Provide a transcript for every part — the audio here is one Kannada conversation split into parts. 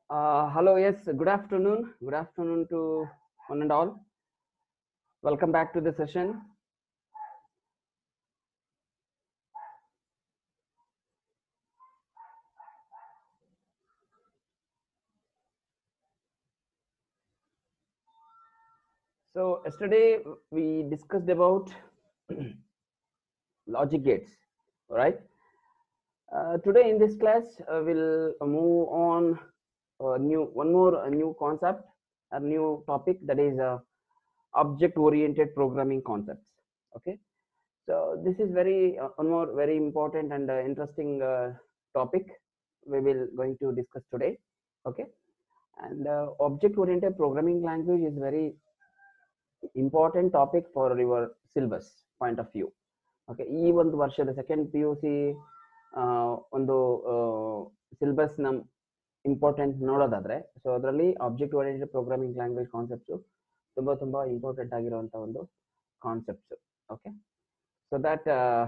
Uh, hello, yes, good afternoon. Good afternoon to one and all. Welcome back to the session. So, yesterday we discussed about logic gates, all right? Uh, today in this class, uh, we'll move on uh, new one more uh, new concept, a new topic that is uh, object-oriented programming concepts. Okay, so this is very uh, one more very important and uh, interesting uh, topic we will going to discuss today. Okay, and uh, object-oriented programming language is very important topic for your syllabus point of view. Okay ಈ ಒಂದು ವರ್ಷದ ಸೆಕೆಂಡ್ ಪಿ ಯು ಸಿ ಒಂದು ಸಿಲೆಬಸ್ ನಮ್ ಇಂಪಾರ್ಟೆಂಟ್ ನೋಡೋದಾದ್ರೆ ಸೊ ಅದರಲ್ಲಿ object oriented programming language concepts ತುಂಬಾ ತುಂಬಾ ಇಂಪಾರ್ಟೆಂಟ್ ಆಗಿರುವಂತ ಒಂದು concepts okay so that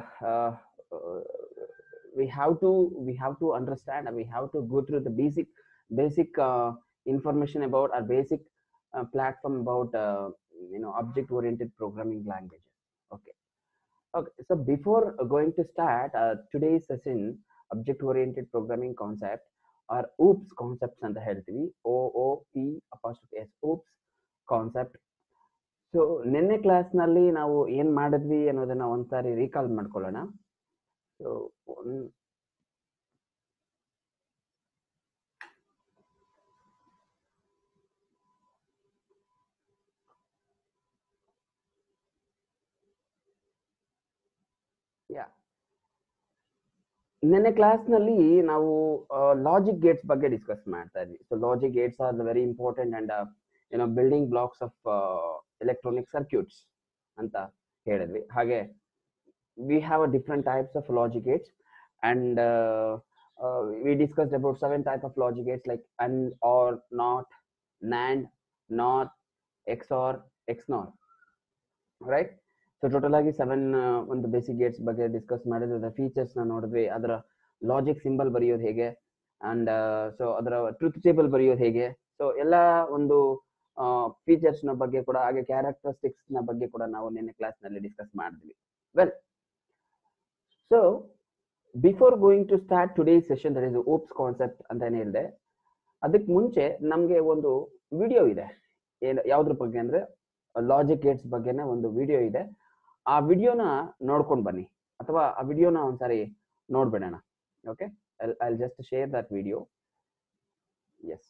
we have to we have to understand we have to go through the basic basic information about our basic platform about you know object oriented programming languages okay okay so before going to start uh, today's session object oriented programming concept or oops concepts ಅಂತ ಹೇಳ್ತೀವಿ o o p apostrophe s oops concept so ನಿನ್ನೆ ಕ್ಲಾಸ್ನಲ್ಲಿ ನಾವು ಏನ್ ಮಾಡಿದ್ವಿ ಅನ್ನೋದನ್ನ ಒಂದ್ಸಾರಿ ರೀಕಾಲ್ ಮಾಡ್ಕೊಳ್ಳೋಣ ಸೊ ಯಾ ನಿನ್ನೆ ಕ್ಲಾಸ್ನಲ್ಲಿ ನಾವು ಲಾಜಿಕ್ ಗೇಟ್ಸ್ ಬಗ್ಗೆ ಡಿಸ್ಕಸ್ ಮಾಡ್ತಾ ಇದ್ವಿ so logic gates are the very important and ಏನೋ building blocks of electronic circuits ಅಂತ ಹೇಳಿದ್ವಿ ಹಾಗೆ we have a different types of logic gates and we discussed about seven type of logic gates like and or not nand not x or x not right so total ಆಗಿ ಸೆವೆನ್ ಒಂದು ಬೇಸಿಕ್ ಗೇಟ್ಸ್ ಬಗ್ಗೆ ಡಿಸ್ಕಸ್ ಮಾಡಿದ್ವಿ ಅದರ ಫೀಚರ್ಸ್ ನ ನೋಡಿದ್ವಿ ಅದರ ಲಾಜಿಕ್ ಸಿಂಬಲ್ ಬರೆಯೋದು ಹೇಗೆ ಅಂಡ್ ಸೊ ಅದರ ಟ್ರೂತ್ ಟೇಬಲ್ ಬರೆಯೋದು ಹೇಗೆ ಸೊ ಎಲ್ಲ ಒಂದು ಫೀಚರ್ಸ್ ನ ಬಗ್ಗೆ ಕೂಡ ಹಾಗೆ ಕ್ಯಾರೆಕ್ಟರಿಸ್ಟಿಕ್ಸ್ ನ ಬಗ್ಗೆ ಕೂಡ ನಾವು ನಿನ್ನೆ ಕ್ಲಾಸ್ ನಲ್ಲಿ ಡಿಸ್ಕಸ್ ಮಾಡಿದ್ವಿ well so before going to start today session that is OOPS concept ಅಂತಾನೆ ಹೇಳಿದೆ ಅದಕ್ಕೆ ಮುಂಚೆ ನಮ್ಗೆ ಒಂದು ವಿಡಿಯೋ ಇದೆ ಏನು ಯಾವ್ದ್ರ ಬಗ್ಗೆ ಅಂದ್ರೆ ಲಾಜಿಕ್ ಗೇಟ್ಸ್ ಬಗ್ಗೆನೇ ಒಂದು ವಿಡಿಯೋ ಇದೆ ಆ ವಿಡಿಯೋನ ನೋಡ್ಕೊಂಡು ಬನ್ನಿ ಅಥವಾ ಆ ವಿಡಿಯೋನ ಒಂದ್ಸಾರಿ ನೋಡ್ಬಿಡೋಣ okay I just share that video yes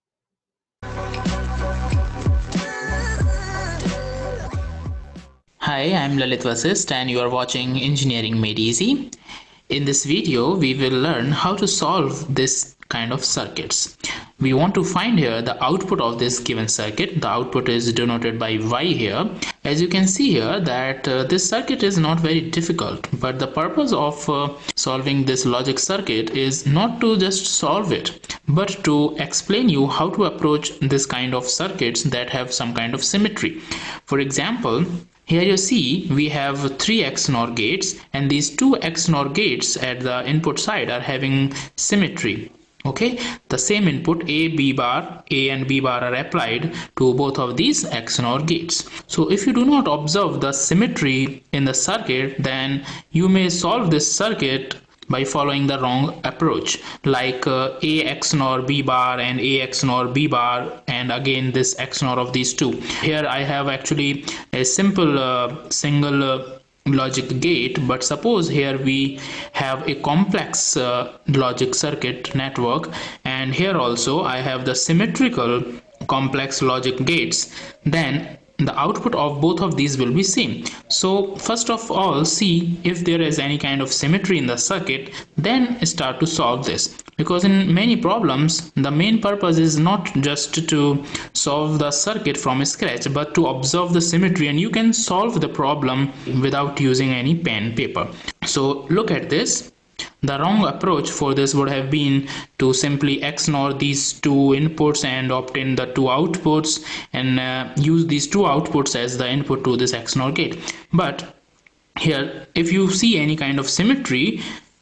Hi, I'm Lalit Vasist and you are watching Engineering Made Easy. In this video, we will learn how to solve this kind of circuits. We want to find here the output of this given circuit. The output is denoted by Y here. As you can see here that uh, this circuit is not very difficult, but the purpose of uh, solving this logic circuit is not to just solve it, but to explain you how to approach this kind of circuits that have some kind of symmetry. For example, here you see we have three XNOR gates and these two XNOR gates at the input side are having symmetry okay the same input a b bar a and b bar are applied to both of these xnor gates so if you do not observe the symmetry in the circuit then you may solve this circuit by following the wrong approach like uh, a xnor b bar and a xnor b bar and again this xnor of these two here i have actually a simple uh, single uh, logic gate but suppose here we have a complex uh, logic circuit network and here also I have the symmetrical complex logic gates then the output of both of these will be same so first of all see if there is any kind of symmetry in the circuit then start to solve this because in many problems the main purpose is not just to solve the circuit from scratch but to observe the symmetry and you can solve the problem without using any pen paper so look at this the wrong approach for this would have been to simply XNOR these two inputs and obtain the two outputs and uh, use these two outputs as the input to this XNOR gate. But here, if you see any kind of symmetry,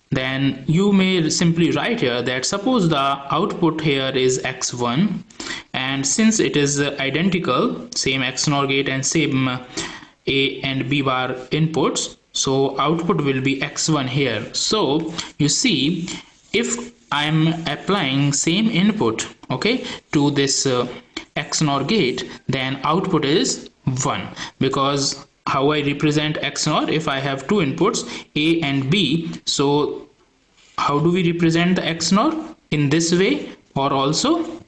then you may simply write here that suppose the output here is x1 and since it is identical same XNOR gate and same A and B bar inputs so output will be x1 here so you see if I'm applying same input okay to this uh, XNOR gate then output is 1 because how I represent XNOR if I have two inputs A and B so how do we represent the XNOR in this way or also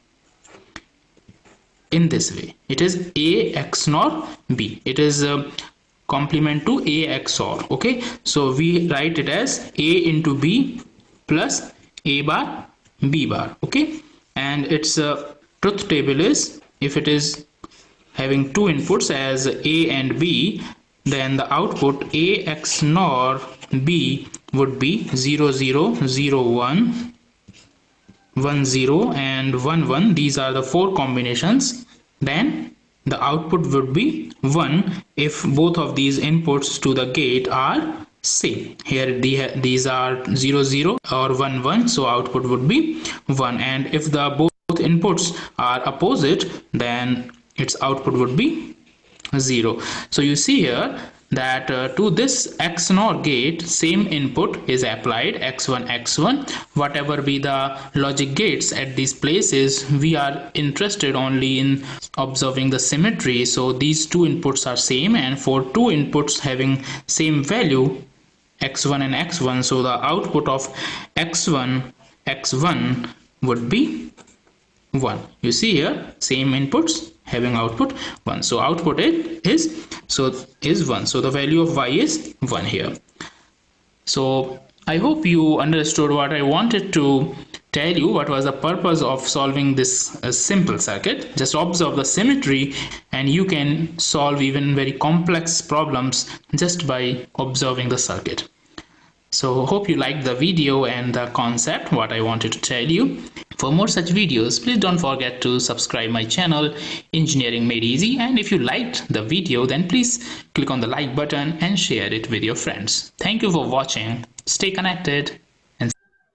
in this way it is A XNOR B it is a complement to A XOR okay so we write it as A into B plus A bar B bar okay and its uh, truth table is if it is having two inputs as A and B then the output A XNOR B would be 0 0 0 1 1 0 and 1 1 these are the four combinations then the output would be 1 if both of these inputs to the gate are same here the, these are 0 0 or 1 1 so output would be 1 and if the both inputs are opposite then its output would be 0 so you see here that uh, to this XNOR gate same input is applied x1 x1 whatever be the logic gates at these places we are interested only in observing the symmetry so these two inputs are same and for two inputs having same value x1 and x1 so the output of x1 x1 would be 1 you see here same inputs having output 1 so output it is so is 1 so the value of y is 1 here so i hope you understood what i wanted to tell you what was the purpose of solving this uh, simple circuit just observe the symmetry and you can solve even very complex problems just by observing the circuit so hope you liked the video and the concept what I wanted to tell you. For more such videos, please don't forget to subscribe my channel Engineering Made Easy and if you liked the video then please click on the like button and share it with your friends. Thank you for watching. Stay connected and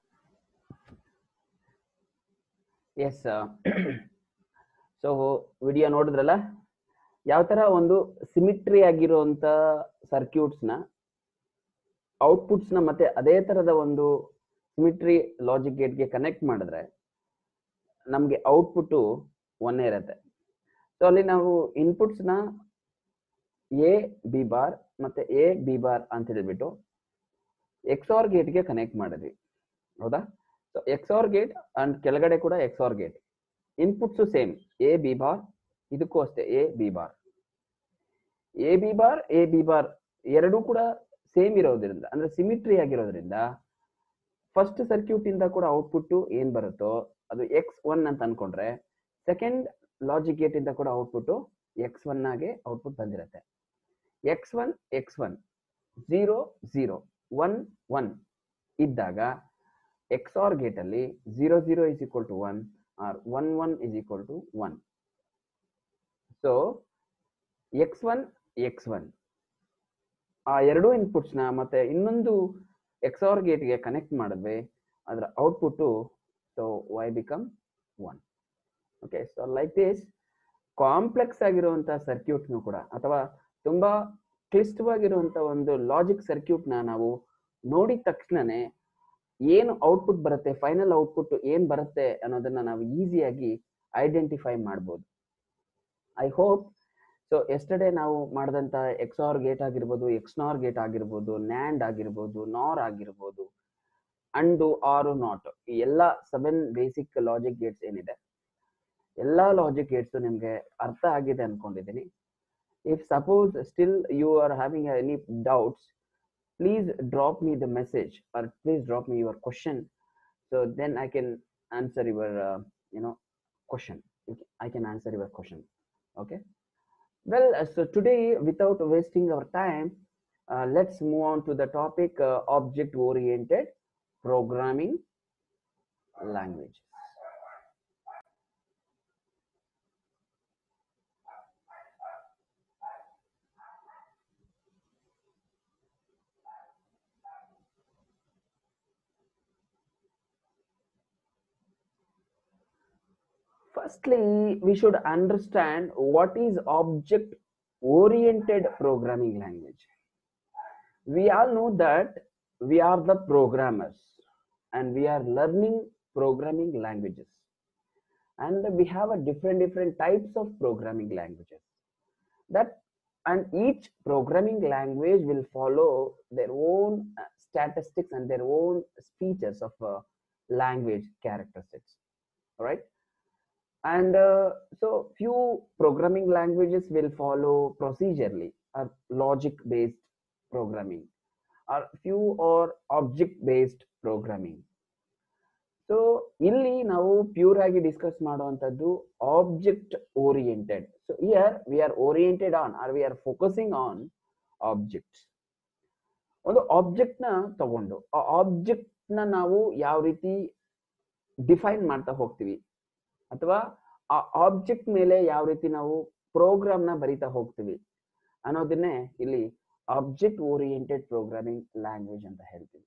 yes so video ನೋಡಿದ್ರಲ್ಲ ಯಾವ ತರ ಒಂದು ಸಿಮಿಟ್ರಿ ಆಗಿರುವಂತ ಸರ್ಕ್ಯೂಟ್ಸ್ ನ ಔಟ್ಪುಟ್ಸ್ ನ ಮತ್ತೆ ಅದೇ ತರದ ಒಂದು ಸಿಮಿಟ್ರಿ ಲಾಜಿಕ್ ಗೇಟ್ಗೆ ಕನೆಕ್ಟ್ ಮಾಡಿದ್ರೆ ನಮಗೆ ಔಟ್ಪುಟ್ ಒಂದೇ ಇರುತ್ತೆ ಸೊ ಅಲ್ಲಿ ನಾವು ಇನ್ಪುಟ್ಸ್ ನ ಎ ಬಿ ಬಾರ್ ಮತ್ತೆ ಎ ಬಿ ಬಾರ್ ಅಂತ ಹೇಳ್ಬಿಟ್ಟು ಎಕ್ಸಾರ್ ಗೇಟ್ಗೆ ಕನೆಕ್ಟ್ ಮಾಡಿದ್ವಿ ಹೌದಾ ಸೊ ಎಕ್ಸಾರ್ ಗೇಟ್ ಅಂಡ್ ಕೆಳಗಡೆ ಕೂಡ XOR gate inputs same A B bar ಇದಕ್ಕೂ ಅಷ್ಟೇ A B bar A B bar A B bar ಎರಡೂ ಕೂಡ ಸೇಮ್ ಇರೋದ್ರಿಂದ ಅಂದ್ರೆ ಸಿಮಿಟ್ರಿ ಆಗಿರೋದ್ರಿಂದ ಫಸ್ಟ್ ಸರ್ಕ್ಯೂಟ್ ಇಂದ ಕೂಡ ಔಟ್ಪುಟ್ ಏನ್ ಬರುತ್ತೋ ಅದು ಎಕ್ಸ್ ಒನ್ ಅಂತ ಅನ್ಕೊಂಡ್ರೆ ಸೆಕೆಂಡ್ ಲಾಜಿಕ್ ಗೇಟ್ ಇಂದ ಕೂಡ ಔಟ್ಪುಟ್ ಎಕ್ಸ್ ಒನ್ ಆಗಿ ಔಟ್ಪುಟ್ ಬಂದಿರತ್ತೆ X one X one zero zero one one ಇದ್ದಾಗ ಎಕ್ಸ್ ಆರ್ ಗೇಟ್ ಅಲ್ಲಿ zero zero is equal to one or one one is equal to one so X one X one ಆ ಎರಡು ಇನ್ಪುಟ್ಸ್ ನ ಮತ್ತೆ ಇನ್ನೊಂದು ಎಕ್ಸ್ ಆರ್ ಗೇಟ್ಗೆ ಕನೆಕ್ಟ್ ಮಾಡಿದ್ವಿ ಅದರ output so Y become one okay so like this complex ಆಗಿರುವಂತ ಸರ್ಕ್ಯೂಟ್ನು ಕೂಡ ಅಥವಾ ತುಂಬಾ ಕ್ಲಿಷ್ಟವಾಗಿರುವಂತ ಒಂದು ಲಾಜಿಕ್ ಸರ್ಕ್ಯೂಟ್ ನ ನಾವು ನೋಡಿದ ತಕ್ಷಣನೇ ಏನು ಔಟ್ಪುಟ್ ಬರುತ್ತೆ ಫೈನಲ್ ಔಟ್ಪುಟ್ ಏನ್ ಬರುತ್ತೆ ಅನ್ನೋದನ್ನ ನಾವು ಈಸಿಯಾಗಿ ಐಡೆಂಟಿಫೈ ಮಾಡ್ಬೋದು ಐ ಹೋಪ್ ಸೊ ಎಸ್ಟರ್ಡೇ ನಾವು ಮಾಡಿದಂತ ಎಕ್ಸಾರ್ ಗೇಟ್ ಆಗಿರ್ಬೋದು ಎಕ್ಸ್ನಾರ್ ಗೇಟ್ ಆಗಿರ್ಬೋದು ನ್ಯಾಂಡ್ ಆಗಿರ್ಬೋದು ನಾರ್ ಆಗಿರ್ಬೋದು ಅಂಡು ಆರು ನಾಟ್ ಈ ಎಲ್ಲ ಸೆವೆನ್ ಬೇಸಿಕ್ ಲಾಜಿಕ್ ಗೇಟ್ಸ್ ಏನಿದೆ ಎಲ್ಲ ಲಾಜಿಕ್ ಗೇಟ್ಸ್ ನಿಮ್ಗೆ ಅರ್ಥ ಆಗಿದೆ ಅನ್ಕೊಂಡಿದ್ದೀನಿ if suppose still you are having any doubts please drop me the message or please drop me your question so then i can answer your uh, you know question i can answer your question okay well uh, so today without wasting our time uh, let's move on to the topic uh, object oriented programming language firstly we should understand what is object oriented programming language we all know that we are the programmers and we are learning programming languages and we have a different different types of programming languages that and each programming language will follow their own uh, statistics and their own features of uh, language characteristics all right and uh, so few programming languages will follow procedurally or logic based programming or few or object based programming so ಇಲ್ಲಿ ನಾವು ಪ್ಯೂರ್ ಆಗಿ ಡಿಸ್ಕಸ್ ಮಾಡುವಂತದ್ದು object oriented so here we are oriented on or we are focusing on objects ಒಂದು ಆಬ್ಜೆಕ್ಟ್ ನ ತಗೊಂಡು ಆ ಆಬ್ಜೆಕ್ಟ್ ನ ನಾವು ಯಾವ ರೀತಿ ಡಿಫೈನ್ ಮಾಡ್ತಾ ಹೋಗ್ತೀವಿ ಅಥವಾ ಆ ಆಬ್ಜೆಕ್ಟ್ ಮೇಲೆ ಯಾವ ರೀತಿ ನಾವು ಪ್ರೋಗ್ರಾಮ್ ನ ಬರಿತಾ ಹೋಗ್ತೀವಿ ಅನ್ನೋದನ್ನೇ ಇಲ್ಲಿ ಆಬ್ಜೆಕ್ಟ್ ಓರಿಯೆಂಟೆಡ್ ಪ್ರೋಗ್ರಾಮಿಂಗ್ ಲ್ಯಾಂಗ್ವೇಜ್ ಅಂತ ಹೇಳ್ತೀವಿ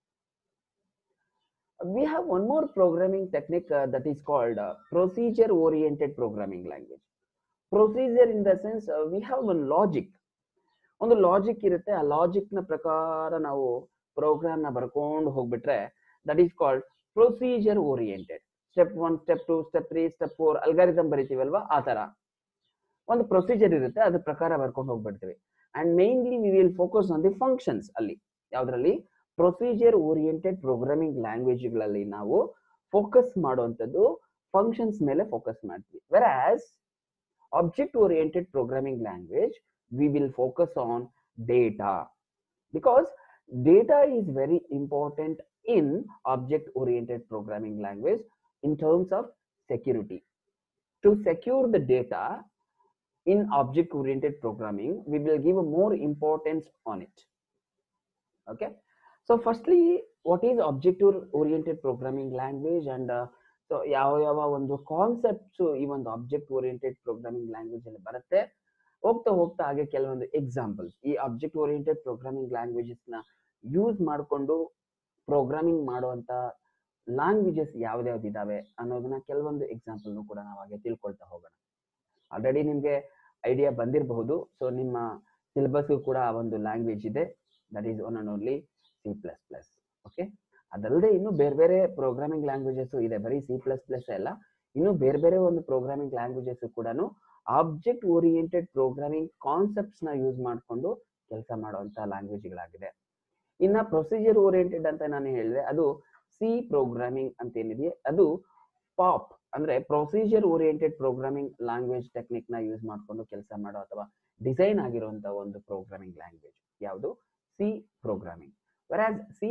we have one more programming technique uh, that is called uh, procedure oriented programming language procedure in the sense uh, we have one logic ಒಂದು ಲಾಜಿಕ್ ಇರುತ್ತೆ ಆ ಲಾಜಿಕ್ ನ ಪ್ರಕಾರ ನಾವು ಪ್ರೋಗ್ರಾಮ್ ನ ಬರ್ಕೊಂಡು ಹೋಗ್ಬಿಟ್ರೆ that is called procedure oriented step one step two step three step four algorithm ಬರಿತೀವಲ್ವಾ ಆ ತರ ಒಂದು ಪ್ರೊಸೀಜರ್ ಇರುತ್ತೆ ಅದ್ರ ಪ್ರಕಾರ ಬರ್ಕೊಂಡು ಹೋಗ್ಬಿಡ್ತೀವಿ and mainly we will focus on the functions ಅಲ್ಲಿ ಯಾವ್ದ್ರಲ್ಲಿ ಪ್ರೊಸೀಜರ್ ಓರಿಯೆಂಟೆಡ್ ಪ್ರೋಗ್ರಾಮಿಂಗ್ ಲ್ಯಾಂಗ್ವೇಜ್ಗಳಲ್ಲಿ ನಾವು ಫೋಕಸ್ ಮಾಡುವಂಥದ್ದು ಫಂಕ್ಷನ್ಸ್ ಮೇಲೆ ಫೋಕಸ್ ಮಾಡ್ತೀವಿ whereas object oriented programming language we will focus on data because data is very important in object oriented programming language in terms of security to secure the data in object oriented programming we will give a more importance on it okay so firstly what is object oriented programming language and uh, so ಯಾವ ಯಾವ ಒಂದು ಕಾನ್ಸೆಪ್ಟ್ಸ್ ಈ ಒಂದು ಆಬ್ಜೆಕ್ಟ್ ಓರಿಯೆಂಟೆಡ್ ಪ್ರೋಗ್ರಾಮಿಂಗ್ ಲ್ಯಾಂಗ್ವೇಜ್ ಅಲ್ಲಿ ಬರುತ್ತೆ ಹೋಗ್ತಾ ಹೋಗ್ತಾ ಹಾಗೆ ಕೆಲವೊಂದು ಎಕ್ಸಾಂಪಲ್ಸ್ ಈ ಆಬ್ಜೆಕ್ಟ್ ಓರಿಯೆಂಟೆಡ್ ಪ್ರೋಗ್ರಾಮಿಂಗ್ ಲ್ಯಾಂಗ್ವೇಜಸ್ ನ ಯೂಸ್ ಮಾಡಿಕೊಂಡು ಪ್ರೋಗ್ರಾಮಿಂಗ್ ಮಾಡುವಂತ ಲ್ಯಾಂಗ್ವೇಜಸ್ ಯಾವ್ದ್ಯಾವ್ದು ಇದಾವೆ ಅನ್ನೋದನ್ನ ಕೆಲವೊಂದು ಎಕ್ಸಾಂಪಲ್ ಕೂಡ ನಾವು ಹಾಗೆ ತಿಳ್ಕೊಳ್ತಾ ಹೋಗೋಣ ಆಲ್ರೆಡಿ ನಿಮ್ಗೆ ಐಡಿಯಾ ಬಂದಿರಬಹುದು ಸೊ ನಿಮ್ಮ ಸಿಲೆಬಸ್ ಕೂಡ ಆ ಒಂದು ಲ್ಯಾಂಗ್ವೇಜ್ ಇದೆ that is one and only C plus plus okay ಅದಲ್ಲದೆ ಇನ್ನು ಬೇರೆ ಬೇರೆ ಪ್ರೋಗ್ರಾಮಿಂಗ್ ಲ್ಯಾಂಗ್ವೇಜಸ್ ಇದೆ ಬರೀ ಸಿ ಪ್ಲಸ್ ಪ್ಲಸ್ ಅಲ್ಲ ಇನ್ನು ಬೇರೆ ಬೇರೆ ಒಂದು ಪ್ರೋಗ್ರಾಮಿಂಗ್ ಲ್ಯಾಂಗ್ವೇಜಸ್ ಕೂಡ ಆಬ್ಜೆಕ್ಟ್ ಓರಿಯೆಂಟೆಡ್ ಪ್ರೋಗ್ರಾಮಿಂಗ್ ಕಾನ್ಸೆಪ್ಟ್ಸ್ ನ ಯೂಸ್ ಮಾಡಿಕೊಂಡು ಕೆಲಸ ಮಾಡುವಂತ ಲ್ಯಾಂಗ್ವೇಜ್ಗಳಾಗಿದೆ ಇನ್ನ ಪ್ರೊಸೀಜರ್ ಓರಿಯೆಂಟೆಡ್ ಅಂತ ನಾನು ಹೇಳಿದೆ ಅದು ಸಿ ಪ್ರೋಗ್ರಾಮಿಂಗ್ ಅಂತ ಏನಿದೆ ಅದು ಪಾಪ್ ಅಂದ್ರೆ procedure oriented programming language technique ನ ಯೂಸ್ ಮಾಡಿಕೊಂಡು ಕೆಲಸ ಮಾಡೋ ಅಥವಾ ಡಿಸೈನ್ ಆಗಿರುವಂತ ಒಂದು ಪ್ರೋಗ್ರಾಮಿಂಗ್ ಲ್ಯಾಂಗ್ವೇಜ್ ಯಾವುದು C programming whereas C++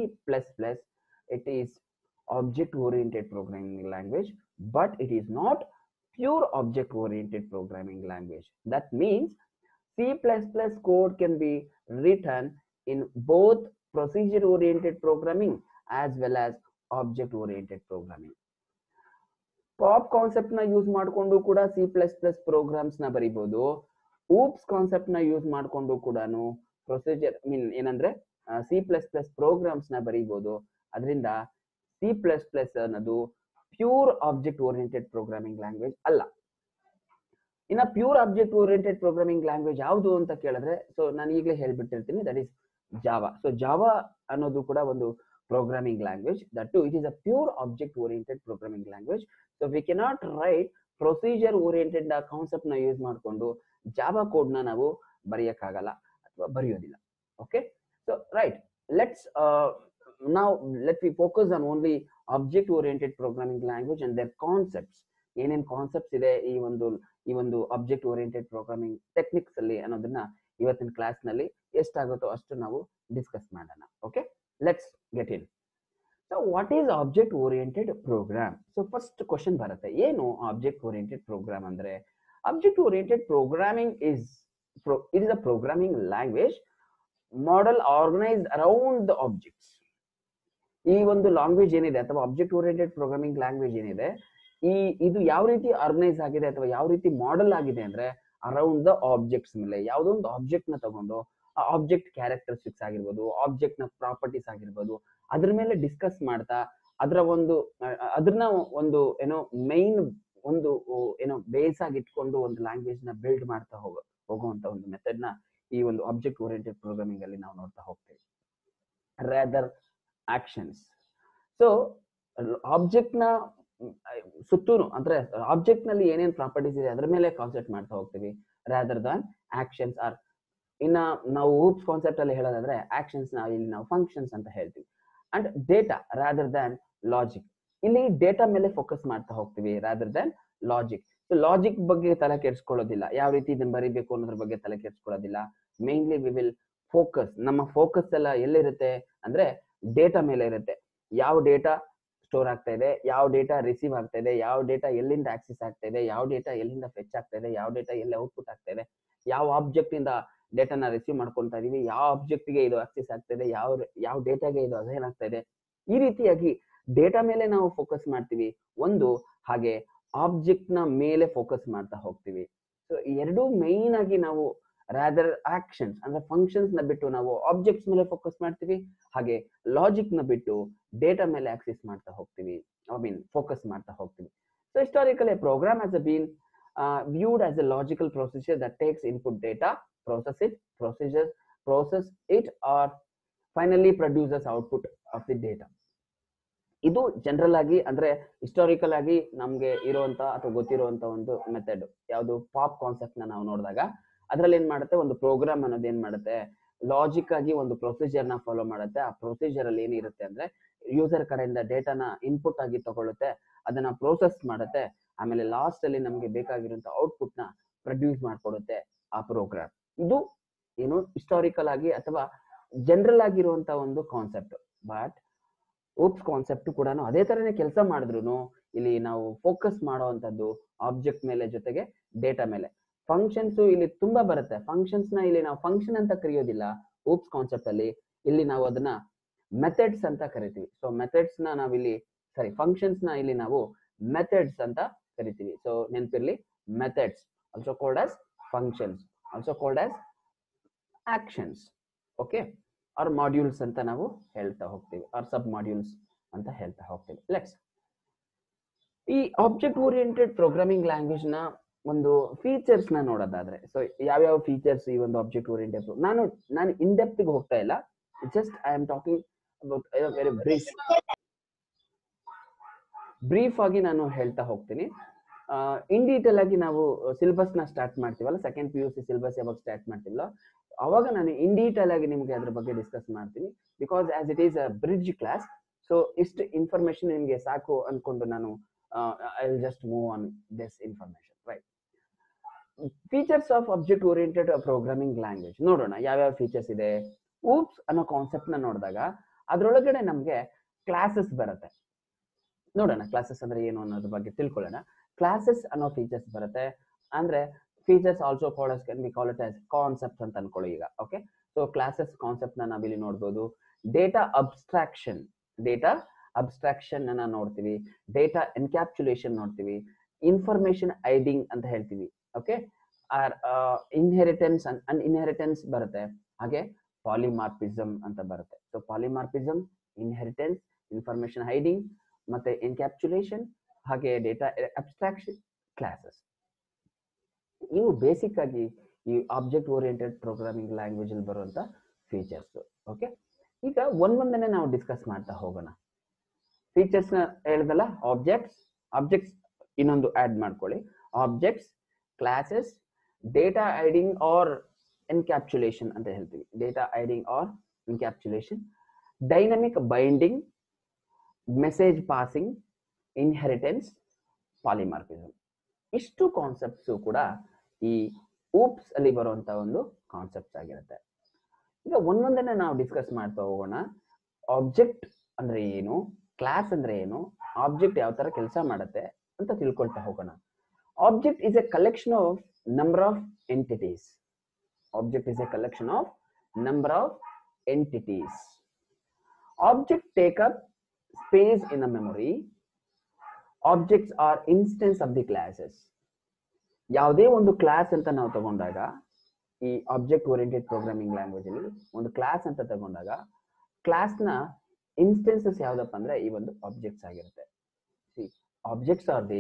it is object oriented programming language but it is not pure object oriented programming language that means C++ code can be written in both procedure oriented programming as well as object oriented programming POP concept ನ ಯೂಸ್ ಮಾಡಿಕೊಂಡು ಕೂಡ ಸಿ ಪ್ಲಸ್ ಪ್ಲಸ್ ಪ್ರೋಗ್ರಾಮ್ಸ್ ನ ಬರಿಬಹುದು ಊಪ್ಸ್ ಕಾನ್ಸೆಪ್ಟ್ ನ ಯೂಸ್ ಮಾಡಿಕೊಂಡು ಕೂಡ ಪ್ರೊಸೀಜರ್ ಮೀನ್ ಏನಂದ್ರೆ ಸಿ ಪ್ಲಸ್ ಪ್ಲಸ್ ಪ್ರೋಗ್ರಾಮ್ಸ್ ನ ಬರೀಬಹುದು ಅದರಿಂದ ಸಿ ಪ್ಲಸ್ ಪ್ಲಸ್ ಅನ್ನೋದು pure object oriented programming language ಅಲ್ಲ ಇನ್ನ pure object oriented programming language ಯಾವುದು ಅಂತ ಕೇಳಿದ್ರೆ ಸೊ ನಾನು ಈಗಲೇ ಹೇಳ್ಬಿಟ್ಟಿರ್ತೀನಿ that is Java so Java ಅನ್ನೋದು ಕೂಡ ಒಂದು programming language that to it is a pure object oriented programming language so we cannot write procedure oriented concept ನ ಯೂಸ್ ಮಾಡಿಕೊಂಡು ಜಾವಾ ಕೋಡ್ ನ ನಾವು ಬರೆಯಕ್ಕಾಗಲ್ಲ ಅಥವಾ ಬರೆಯೋದಿಲ್ಲ okay so right let's uh, now let me focus on only object oriented programming language and their concepts ಏನೇನ್ ಕಾನ್ಸೆಪ್ಟ್ಸ್ ಇದೆ ಈ ಒಂದು ಈ ಒಂದು ಆಬ್ಜೆಕ್ಟ್ ಓರಿಯೆಂಟೆಡ್ ಪ್ರೋಗ್ರಾಮಿಂಗ್ ಟೆಕ್ನಿಕ್ಸ್ ಅಲ್ಲಿ ಅನ್ನೋದನ್ನ ಇವತ್ತಿನ ಕ್ಲಾಸ್ ನಲ್ಲಿ ಎಷ್ಟಾಗುತ್ತೋ ಅಷ್ಟು ನಾವು ಡಿಸ್ಕಸ್ ಮಾಡೋಣ okay let's get in so what is object oriented program so first question ಬರುತ್ತೆ ಏನು ಆಬ್ಜೆಕ್ಟ್ ಓರಿಯೆಂಟೆಡ್ ಪ್ರೋಗ್ರಾಮ್ ಅಂದ್ರೆ object oriented programming is it is a programming language model organised around the objects ಈ ಒಂದು ಲ್ಯಾಂಗ್ವೇಜ್ ಏನಿದೆ ಅಥವಾ ಆಬ್ಜೆಕ್ಟ್ ಓರಿಯೆಂಟೆಡ್ ಪ್ರೋಗ್ರಾಮಿಂಗ್ ಲ್ಯಾಂಗ್ವೇಜ್ ಏನಿದೆ ಈ ಇದು ಯಾವ ರೀತಿ ಆರ್ಗನೈಸ್ ಆಗಿದೆ ಅಥವಾ ಯಾವ ರೀತಿ ಮಾಡೆಲ್ ಆಗಿದೆ ಅಂದ್ರೆ ಅರೌಂಡ್ ದ ಆಬ್ಜೆಕ್ಟ್ಸ್ ಮೇಲೆ ಯಾವುದೋ ಒಂದು ಆಬ್ಜೆಕ್ಟ್ ನ ತಗೊಂಡು ಆ ಆಬ್ಜೆಕ್ಟ್ ಕ್ಯಾರೆಕ್ಟರಿಸ್ಟಿಕ್ಸ್ ಆಗಿರ್ಬೋದು ಆಬ್ಜೆಕ್ಟ್ ನ ಪ್ರಾಪರ್ಟೀಸ್ ಆಗಿರ್ಬೋದು ಅದ್ರ ಮೇಲೆ ಡಿಸ್ಕಸ್ ಮಾಡ್ತಾ ಅದರ ಒಂದು ಅದನ್ನ ಒಂದು ಏನೋ ಮೈನ್ ಒಂದು ಓ- ಏನೋ ಬೇಸ್ ಆಗಿ ಇಟ್ಕೊಂಡು ಒಂದು ಲ್ಯಾಂಗ್ವೇಜ್ ನ ಬಿಲ್ಡ್ ಮಾಡ್ತಾ ಹೋಗ ಹೋಗುವಂತ ಒಂದು ಮೆಥಡ್ ನ ಈ ಒಂದು ಆಬ್ಜೆಕ್ಟ್ ಓರಿಯೆಂಟೆಡ್ ಪ್ರೋಗ್ರಾಮಿಂಗ್ ಅಲ್ಲಿ ನಾವು ನೋಡ್ತಾ ಹೋಗ್ತೀವಿ ರ್ಯಾದರ್ ಆಕ್ಷನ್ಸ್ ಸೊ ಆಬ್ಜೆಕ್ಟ್ ನ ಸುತ್ತೂನು ಅಂದ್ರೆ ಆಬ್ಜೆಕ್ಟ್ ನಲ್ಲಿ ಏನೇನ್ ಪ್ರಾಪರ್ಟೀಸ್ ಇದೆ ಅದ್ರ ಮೇಲೆ ಕಾನ್ಸೆಪ್ಟ್ ಮಾಡ್ತಾ ಹೋಗ್ತೀವಿ ರಾದರ್ ದಾನ್ ಆಕ್ಷನ್ಸ್ ಆರ್ ಇನ್ನ ನಾವು ಹೂಪ್ಸ್ ಕಾನ್ಸೆಪ್ಟ್ ಅಲ್ಲಿ ಹೇಳೋದಾದ್ರೆ ಆಕ್ಷನ್ಸ್ ನ ಇಲ್ಲಿ ನಾವು ಫಂಕ್ಷನ್ಸ್ ಅಂತ ಹೇಳ್ತೀವಿ and data rather than logic ಇಲ್ಲಿ ಡೇಟಾ ಮೇಲೆ ಫೋಕಸ್ ಮಾಡ್ತಾ ಹೋಗ್ತೀವಿ rather than logic so logic ಬಗ್ಗೆ ತಲೆ ಕೆಡ್ಸ್ಕೊಳ್ಳೋದಿಲ್ಲ ಯಾವ ರೀತಿ ಇದನ್ನ ಬರಿಬೇಕು ಅನ್ನೋದ್ರ ಬಗ್ಗೆ ತಲೆ ಕೆಡ್ಸ್ಕೊಳ್ಳೋದಿಲ್ಲ ಮೇನ್ಲಿ ವಿ ವಿಲ್ ಫೋಕಸ್ ನಮ್ಮ ಫೋಕಸ್ ಎಲ್ಲ ಎಲ್ಲಿರುತ್ತೆ ಅಂದ್ರೆ ಡೇಟಾ ಮೇಲೆ ಇರುತ್ತೆ ಯಾವ ಡೇಟಾ ಸ್ಟೋರ್ ಆಗ್ತಾ ಇದೆ ಯಾವ ಡೇಟಾ ರಿಸೀವ್ ಆಗ್ತಾ ಇದೆ ಯಾವ ಡೇಟಾ ಎಲ್ಲಿಂದ ಆಕ್ಸೆಸ್ ಆಗ್ತಾ ಇದೆ ಯಾವ ಡೇಟಾ ಎಲ್ಲಿಂದ ಫೆಚ್ ಆಗ್ತಾ ಇದೆ ಯಾವ ಡೇಟಾ ಎಲ್ಲಿ ಔಟ್ಪುಟ್ ಆಗ್ತಾ ಇದೆ ಯಾವ ಆಬ್ಜೆಕ್ಟ್ ಇಂದ ಡೇಟಾನ ರಿಸೀವ್ ಮಾಡ್ಕೊಂತಾ ಇದೀವಿ ಯಾವ ಆಬ್ಜೆಕ್ಟ್ ಗೆ ಇದು ಆಕ್ಸೆಸ್ ಆಗ್ತಾ ಇದೆ ಯಾವ ಯಾವ ಡೇಟಾಗೆ ಇದು ಅಸೈನ್ ಆಗ್ತಾ ಇದೆ ಈ ರೀತಿಯಾಗಿ ಡೇಟಾ ಮೇಲೆ ನಾವು ಫೋಕಸ್ ಮಾಡ್ತೀವಿ ಒಂದು ಹಾಗೆ ಆಬ್ಜೆಕ್ಟ್ ನ ಮೇಲೆ ಫೋಕಸ್ ಮಾಡ್ತಾ ಹೋಗ್ತೀವಿ ಸೊ ಎರಡೂ ಮೈನ್ ಆಗಿ ನಾವು ರಾದರ್ ಆಕ್ಷನ್ಸ್ ಅಂದ್ರೆ ಫಂಕ್ಷನ್ಸ್ ನ ಬಿಟ್ಟು ನಾವು ಆಬ್ಜೆಕ್ಟ್ಸ್ ಮೇಲೆ ಫೋಕಸ್ ಮಾಡ್ತೀವಿ ಹಾಗೆ ಲಾಜಿಕ್ ನ ಬಿಟ್ಟು ಡೇಟಾ ಮೇಲೆ ಆಕ್ಸೆಸ್ ಮಾಡ್ತಾ ಹೋಗ್ತೀವಿ ಐ ಮೀನ್ ಫೋಕಸ್ ಮಾಡ್ತಾ ಹೋಗ್ತೀವಿ so historical a program as a been viewed as a logical procedure that takes input data, process it, procedures, process it, or finally produces output of the data. ಇದು ಜನರಲ್ ಆಗಿ ಅಂದ್ರೆ ಹಿಸ್ಟಾರಿಕಲ್ ಆಗಿ ನಮ್ಗೆ ಇರುವಂತ ಅಥವಾ ಗೊತ್ತಿರುವಂತ ಒಂದು ಮೆಥಡ್ ಯಾವುದು ಪಾಪ್ ಕಾನ್ಸೆಪ್ಟ್ ನ ನಾವು ನೋಡಿದಾಗ ಅದ್ರಲ್ಲಿ ಏನ್ ಮಾಡುತ್ತೆ ಒಂದು ಪ್ರೋಗ್ರಾಮ್ ಅನ್ನೋದು ಏನ್ ಮಾಡುತ್ತೆ ಲಾಜಿಕ್ ಆಗಿ ಒಂದು ಪ್ರೊಸೀಜರ್ ನ ಫಾಲೋ ಮಾಡುತ್ತೆ ಆ ಪ್ರೊಸೀಜರ್ ಅಲ್ಲಿ ಏನಿರುತ್ತೆ ಅಂದ್ರೆ ಯೂಸರ್ ಕಡೆಯಿಂದ ಡೇಟಾನ ಇನ್ಪುಟ್ ಆಗಿ ತಗೊಳುತ್ತೆ ಅದನ್ನ ಪ್ರೋಸೆಸ್ ಮಾಡುತ್ತೆ ಆಮೇಲೆ ಲಾಸ್ಟ್ ಅಲ್ಲಿ ನಮಗೆ ಬೇಕಾಗಿರುವಂತ ಔಟ್ಪುಟ್ ನ ಪ್ರೊಡ್ಯೂಸ್ ಮಾಡ್ಕೊಡುತ್ತೆ ಆ ಪ್ರೋಗ್ರಾಮ್ ಇದು ಏನು ಹಿಸ್ಟಾರಿಕಲ್ ಆಗಿ ಅಥವಾ ಜನರಲ್ ಆಗಿರುವಂತ ಒಂದು ಕಾನ್ಸೆಪ್ಟ್ ಬಟ್ ಓಪ್ಸ್ ಕಾನ್ಸೆಪ್ಟ್ ಕೂಡ ಅದೇ ತರನೇ ಕೆಲಸ ಮಾಡಿದ್ರು ಇಲ್ಲಿ ನಾವು ಫೋಕಸ್ ಮಾಡುವಂತದ್ದು ಆಬ್ಜೆಕ್ಟ್ ಮೇಲೆ ಜೊತೆಗೆ ಡೇಟಾ ಮೇಲೆ ಫಂಕ್ಷನ್ಸ್ ಇಲ್ಲಿ ತುಂಬಾ ಬರುತ್ತೆ ಫಂಕ್ಷನ್ಸ್ ನ ಇಲ್ಲಿ ನಾವು ಫಂಕ್ಷನ್ ಅಂತ ಕರೆಯೋದಿಲ್ಲ ಓಪ್ಸ್ ಕಾನ್ಸೆಪ್ಟ್ ಅಲ್ಲಿ ಇಲ್ಲಿ ನಾವು ಅದನ್ನ ಮೆಥಡ್ಸ್ ಅಂತ ಕರಿತೀವಿ ಸೊ ಮೆಥಡ್ಸ್ ನ ನಾವಿಲ್ಲಿ ಸಾರಿ ಫಂಕ್ಷನ್ಸ್ ನ ಇಲ್ಲಿ ನಾವು ಮೆಥಡ್ಸ್ ಅಂತ ಕರಿತೀವಿ ಸೊ ನೆನಪಿರ್ಲಿ methods also called as functions also called as actions okay or modules ಅಂತ ನಾವು ಹೇಳ್ತಾ ಹೋಗ್ತೀವಿ ಆರ್ ಸಬ್ ಮಾಡ್ಯೂಲ್ಸ್ ಅಂತ ಹೇಳ್ತಾ ಹೋಗ್ತೀವಿ ಲೆಟ್ಸ್ ಈ ಆಬ್ಜೆಕ್ಟ್ ಓರಿಯೆಂಟೆಡ್ ಪ್ರೋಗ್ರಾಮಿಂಗ್ ಲ್ಯಾಂಗ್ವೇಜ್ ನ ಒಂದು ಫೀಚರ್ಸ್ ನ ನೋಡೋದಾದ್ರೆ ಸೊ ಯಾವ್ಯಾವ ಫೀಚರ್ಸ್ ಈ ಒಂದು ಆಬ್ಜೆಕ್ಟ್ ಓರಿಯೆಂಟೆಡ್ ನಾನು ನಾನು ಇನ್ ಡೆಪ್ತ್ ಹೋಗ್ತಾ ಇಲ್ಲ just I am talking about very brief brief ಆಗಿ ನಾನು ಹೇಳ್ತಾ ಹೋಗ್ತೀನಿ ಇನ್ ಡೀಟೇಲ್ ಆಗಿ ನಾವು ಸಿಲೆಬಸ್ ನ ಸ್ಟಾರ್ಟ್ ಮಾಡ್ತೀವಲ್ಲ second P U C syllabus ಯಾವಾಗ ಸ್ಟಾರ್ಟ್ ಮಾಡ್ತೀವಲ್ಲ ಅವಾಗ ನಾನು ಇನ್ ಡೀಟೇಲ್ ಆಗಿ ನಿಮ್ಗೆ ಅದ್ರ ಬಗ್ಗೆ ಡಿಸ್ಕಸ್ ಮಾಡ್ತೀನಿ because as it is a bridge class so ಇಷ್ಟು ಇನ್ಫಾರ್ಮೇಶನ್ ನಿಮ್ಗೆ ಸಾಕು ಅನ್ಕೊಂಡು ನಾನು I will just move on this information right features of object oriented programming language ನೋಡೋಣ ಯಾವ್ಯಾವ ಫೀಚರ್ಸ್ ಇದೆ ಊಪ್ಸ್ ಅನ್ನೋ ಕಾನ್ಸೆಪ್ಟ್ ನ ನೋಡಿದಾಗ ಅದ್ರೊಳಗಡೆ ನಮ್ಗೆ ಕ್ಲಾಸಸ್ ಬರುತ್ತೆ ನೋಡೋಣ ಕ್ಲಾಸಸ್ ಅಂದ್ರೆ ಏನು ಅನ್ನೋದ್ರ ಬಗ್ಗೆ ತಿಳ್ಕೊಳ್ಳೋಣ ಕ್ಲಾಸಸ್ ಅನ್ನೋ ಫೀಚರ್ಸ್ ಬರುತ್ತೆ ಅಂದ್ರೆ features also called can be call it as concept ಅಂತ ಅನ್ಕೊಳ್ಳಿ ಈಗ ಓಕೆ ಸೊ ಕ್ಲಾಸಸ್ ಕಾನ್ಸೆಪ್ಟ್ ನ ನಾವಿಲ್ಲಿ ನೋಡ್ಬೋದು ಡೇಟಾ ಅಬ್ಸ್ಟ್ರಾಕ್ಷನ್ ಡೇಟಾ ಅಬ್ಸ್ಟ್ರಾಕ್ಷನ್ ಅನ್ನ ನೋಡ್ತೀವಿ ಡೇಟಾ ಎನ್ಕ್ಯಾಪ್ಸುಲೇಷನ್ ನೋಡ್ತೀವಿ ಇನ್ಫಾರ್ಮೇಶನ್ ಐಡಿಂಗ್ ಅಂತ ಹೇಳ್ತೀವಿ ಓಕೆ ಆರ್ ಇನ್ಹೆರಿಟೆನ್ಸ್ ಅನ್ ಇನ್ಹೆರಿಟೆನ್ಸ್ ಬರುತ್ತೆ ಹಾಗೆ ಪಾಲಿಮಾರ್ಪಿಸಮ್ ಅಂತ ಬರುತ್ತೆ so polymorphism inheritance information hiding ಮತ್ತೆ ಎನ್ಕ್ಯಾಪ್ಸುಲೇಷನ್ ಹಾಗೆ ಡೇಟಾ ಅಬ್ಸ್ಟ್ರಾಕ್ಷನ್ ಕ್ಲಾಸಸ್ ಇವು ಬೇಸಿಕ್ ಆಗಿ ಈ ಆಬ್ಜೆಕ್ಟ್ ಓರಿಯೆಂಟೆಡ್ ಪ್ರೋಗ್ರಾಮಿಂಗ್ ಲ್ಯಾಂಗ್ವೇಜ್ ಅಲ್ಲಿ ಬರುವಂತ ಫೀಚರ್ಸ್ ಓಕೆ ಈಗ ಒಂದೊಂದನ್ನೇ ನಾವು ಡಿಸ್ಕಸ್ ಮಾಡ್ತಾ ಹೋಗೋಣ ಫೀಚರ್ಸ್ ನ ಹೇಳ್ದಲ್ಲ ಆಬ್ಜೆಕ್ಟ್ಸ್ ಆಬ್ಜೆಕ್ಟ್ಸ್ ಇನ್ನೊಂದು ಆಡ್ ಮಾಡ್ಕೊಳ್ಳಿ objects classes data hiding or encapsulation ಅಂತ ಹೇಳ್ತೀವಿ data hiding or encapsulation dynamic binding message passing inheritance polymorphism ಇಷ್ಟು ಕಾನ್ಸೆಪ್ಟ್ಸು ಕೂಡ ಈ ಊಪ್ಸ್ ಅಲ್ಲಿ ಬರುವಂತ ಒಂದು ಕಾನ್ಸೆಪ್ಟ್ಸ್ ಆಗಿರುತ್ತೆ ಈಗ ಒಂದೊಂದನ್ನೇ ನಾವು ಡಿಸ್ಕಸ್ ಮಾಡ್ತಾ ಹೋಗೋಣ ಆಬ್ಜೆಕ್ಟ್ ಅಂದ್ರೆ ಏನು ಕ್ಲಾಸ್ ಅಂದ್ರೆ ಏನು ಆಬ್ಜೆಕ್ಟ್ ಯಾವ ತರ ಕೆಲಸ ಮಾಡುತ್ತೆ ಅಂತ ತಿಳ್ಕೊಳ್ತಾ ಹೋಗೋಣ object is a collection of number of entities object is a collection of number of entities object take up space in a memory objects are instance of the classes ಯಾವುದೇ ಒಂದು ಕ್ಲಾಸ್ ಅಂತ ನಾವು ತಗೊಂಡಾಗ ಈ ಆಬ್ಜೆಕ್ಟ್ ಓರಿಯೆಂಟೆಡ್ ಪ್ರೋಗ್ರಾಮಿಂಗ್ ಲ್ಯಾಂಗ್ವೇಜ್ ಅಲ್ಲಿ ಒಂದು ಕ್ಲಾಸ್ ಅಂತ ತಗೊಂಡಾಗ ಕ್ಲಾಸ್ ನ ಇನ್ಸ್ಟೆನ್ಸಸ್ ಯಾವ್ದಪ್ಪ ಅಂದ್ರೆ ಈ ಒಂದು ಆಬ್ಜೆಕ್ಟ್ಸ್ ಆಗಿರುತ್ತೆ objects are the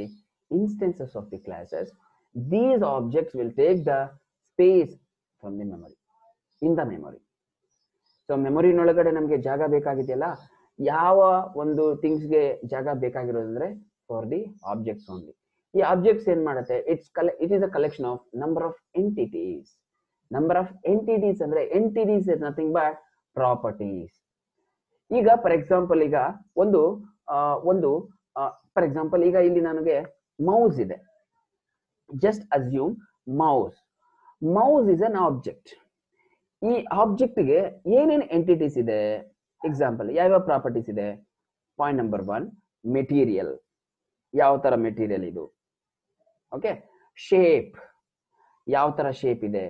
instances of the classes these objects will take the space from the memory in the memory so ಮೆಮೊರಿನೊಳಗಡೆ ನಮಗೆ ಜಾಗ ಬೇಕಾಗಿದೆಯಲ್ಲ ಯಾವ ಒಂದು ಥಿಂಗ್ಸ್ಗೆ ಜಾಗ ಬೇಕಾಗಿರೋದಂದ್ರೆ ಫಾರ್ ದಿ ಆಬ್ಜೆಕ್ಟ್ಸ್ ಓನ್ಲಿ ಈ ಆಬ್ಜೆಕ್ಟ್ಸ್ ಏನ್ ಮಾಡುತ್ತೆ ಇಟ್ಸ್ ಕಲೆ it is a collection of number of entities number of entities ಅಂದ್ರೆ entities is nothing but properties ಈಗ ಫಾರ್ ಎಕ್ಸಾಂಪಲ್ ಈಗ ಒಂದು ಆ, ಒಂದು ಫಾರ್ ಎಕ್ಸಾಂಪಲ್ ಈಗ ಇಲ್ಲಿ ನನಗೆ ಮೌಸ್ ಇದೆ just assume mouse mouse is an object ಈ ಆಬ್ಜೆಕ್ಟ್ಗೆ ಏನೇನು ಎಂಟಿಟೀಸ್ ಇದೆ ಎಕ್ಸಾಂಪಲ್ ಯಾವ್ಯಾವ ಪ್ರಾಪರ್ಟೀಸ್ ಇದೆ ಪಾಯಿಂಟ್ ನಂಬರ್ ಒನ್ ಮೆಟೀರಿಯಲ್ ಯಾವ ತರ ಮೆಟೀರಿಯಲ್ ಇದು ಓಕೆ ಶೇಪ್ ಯಾವ ತರ ಶೇಪ್ ಇದೆ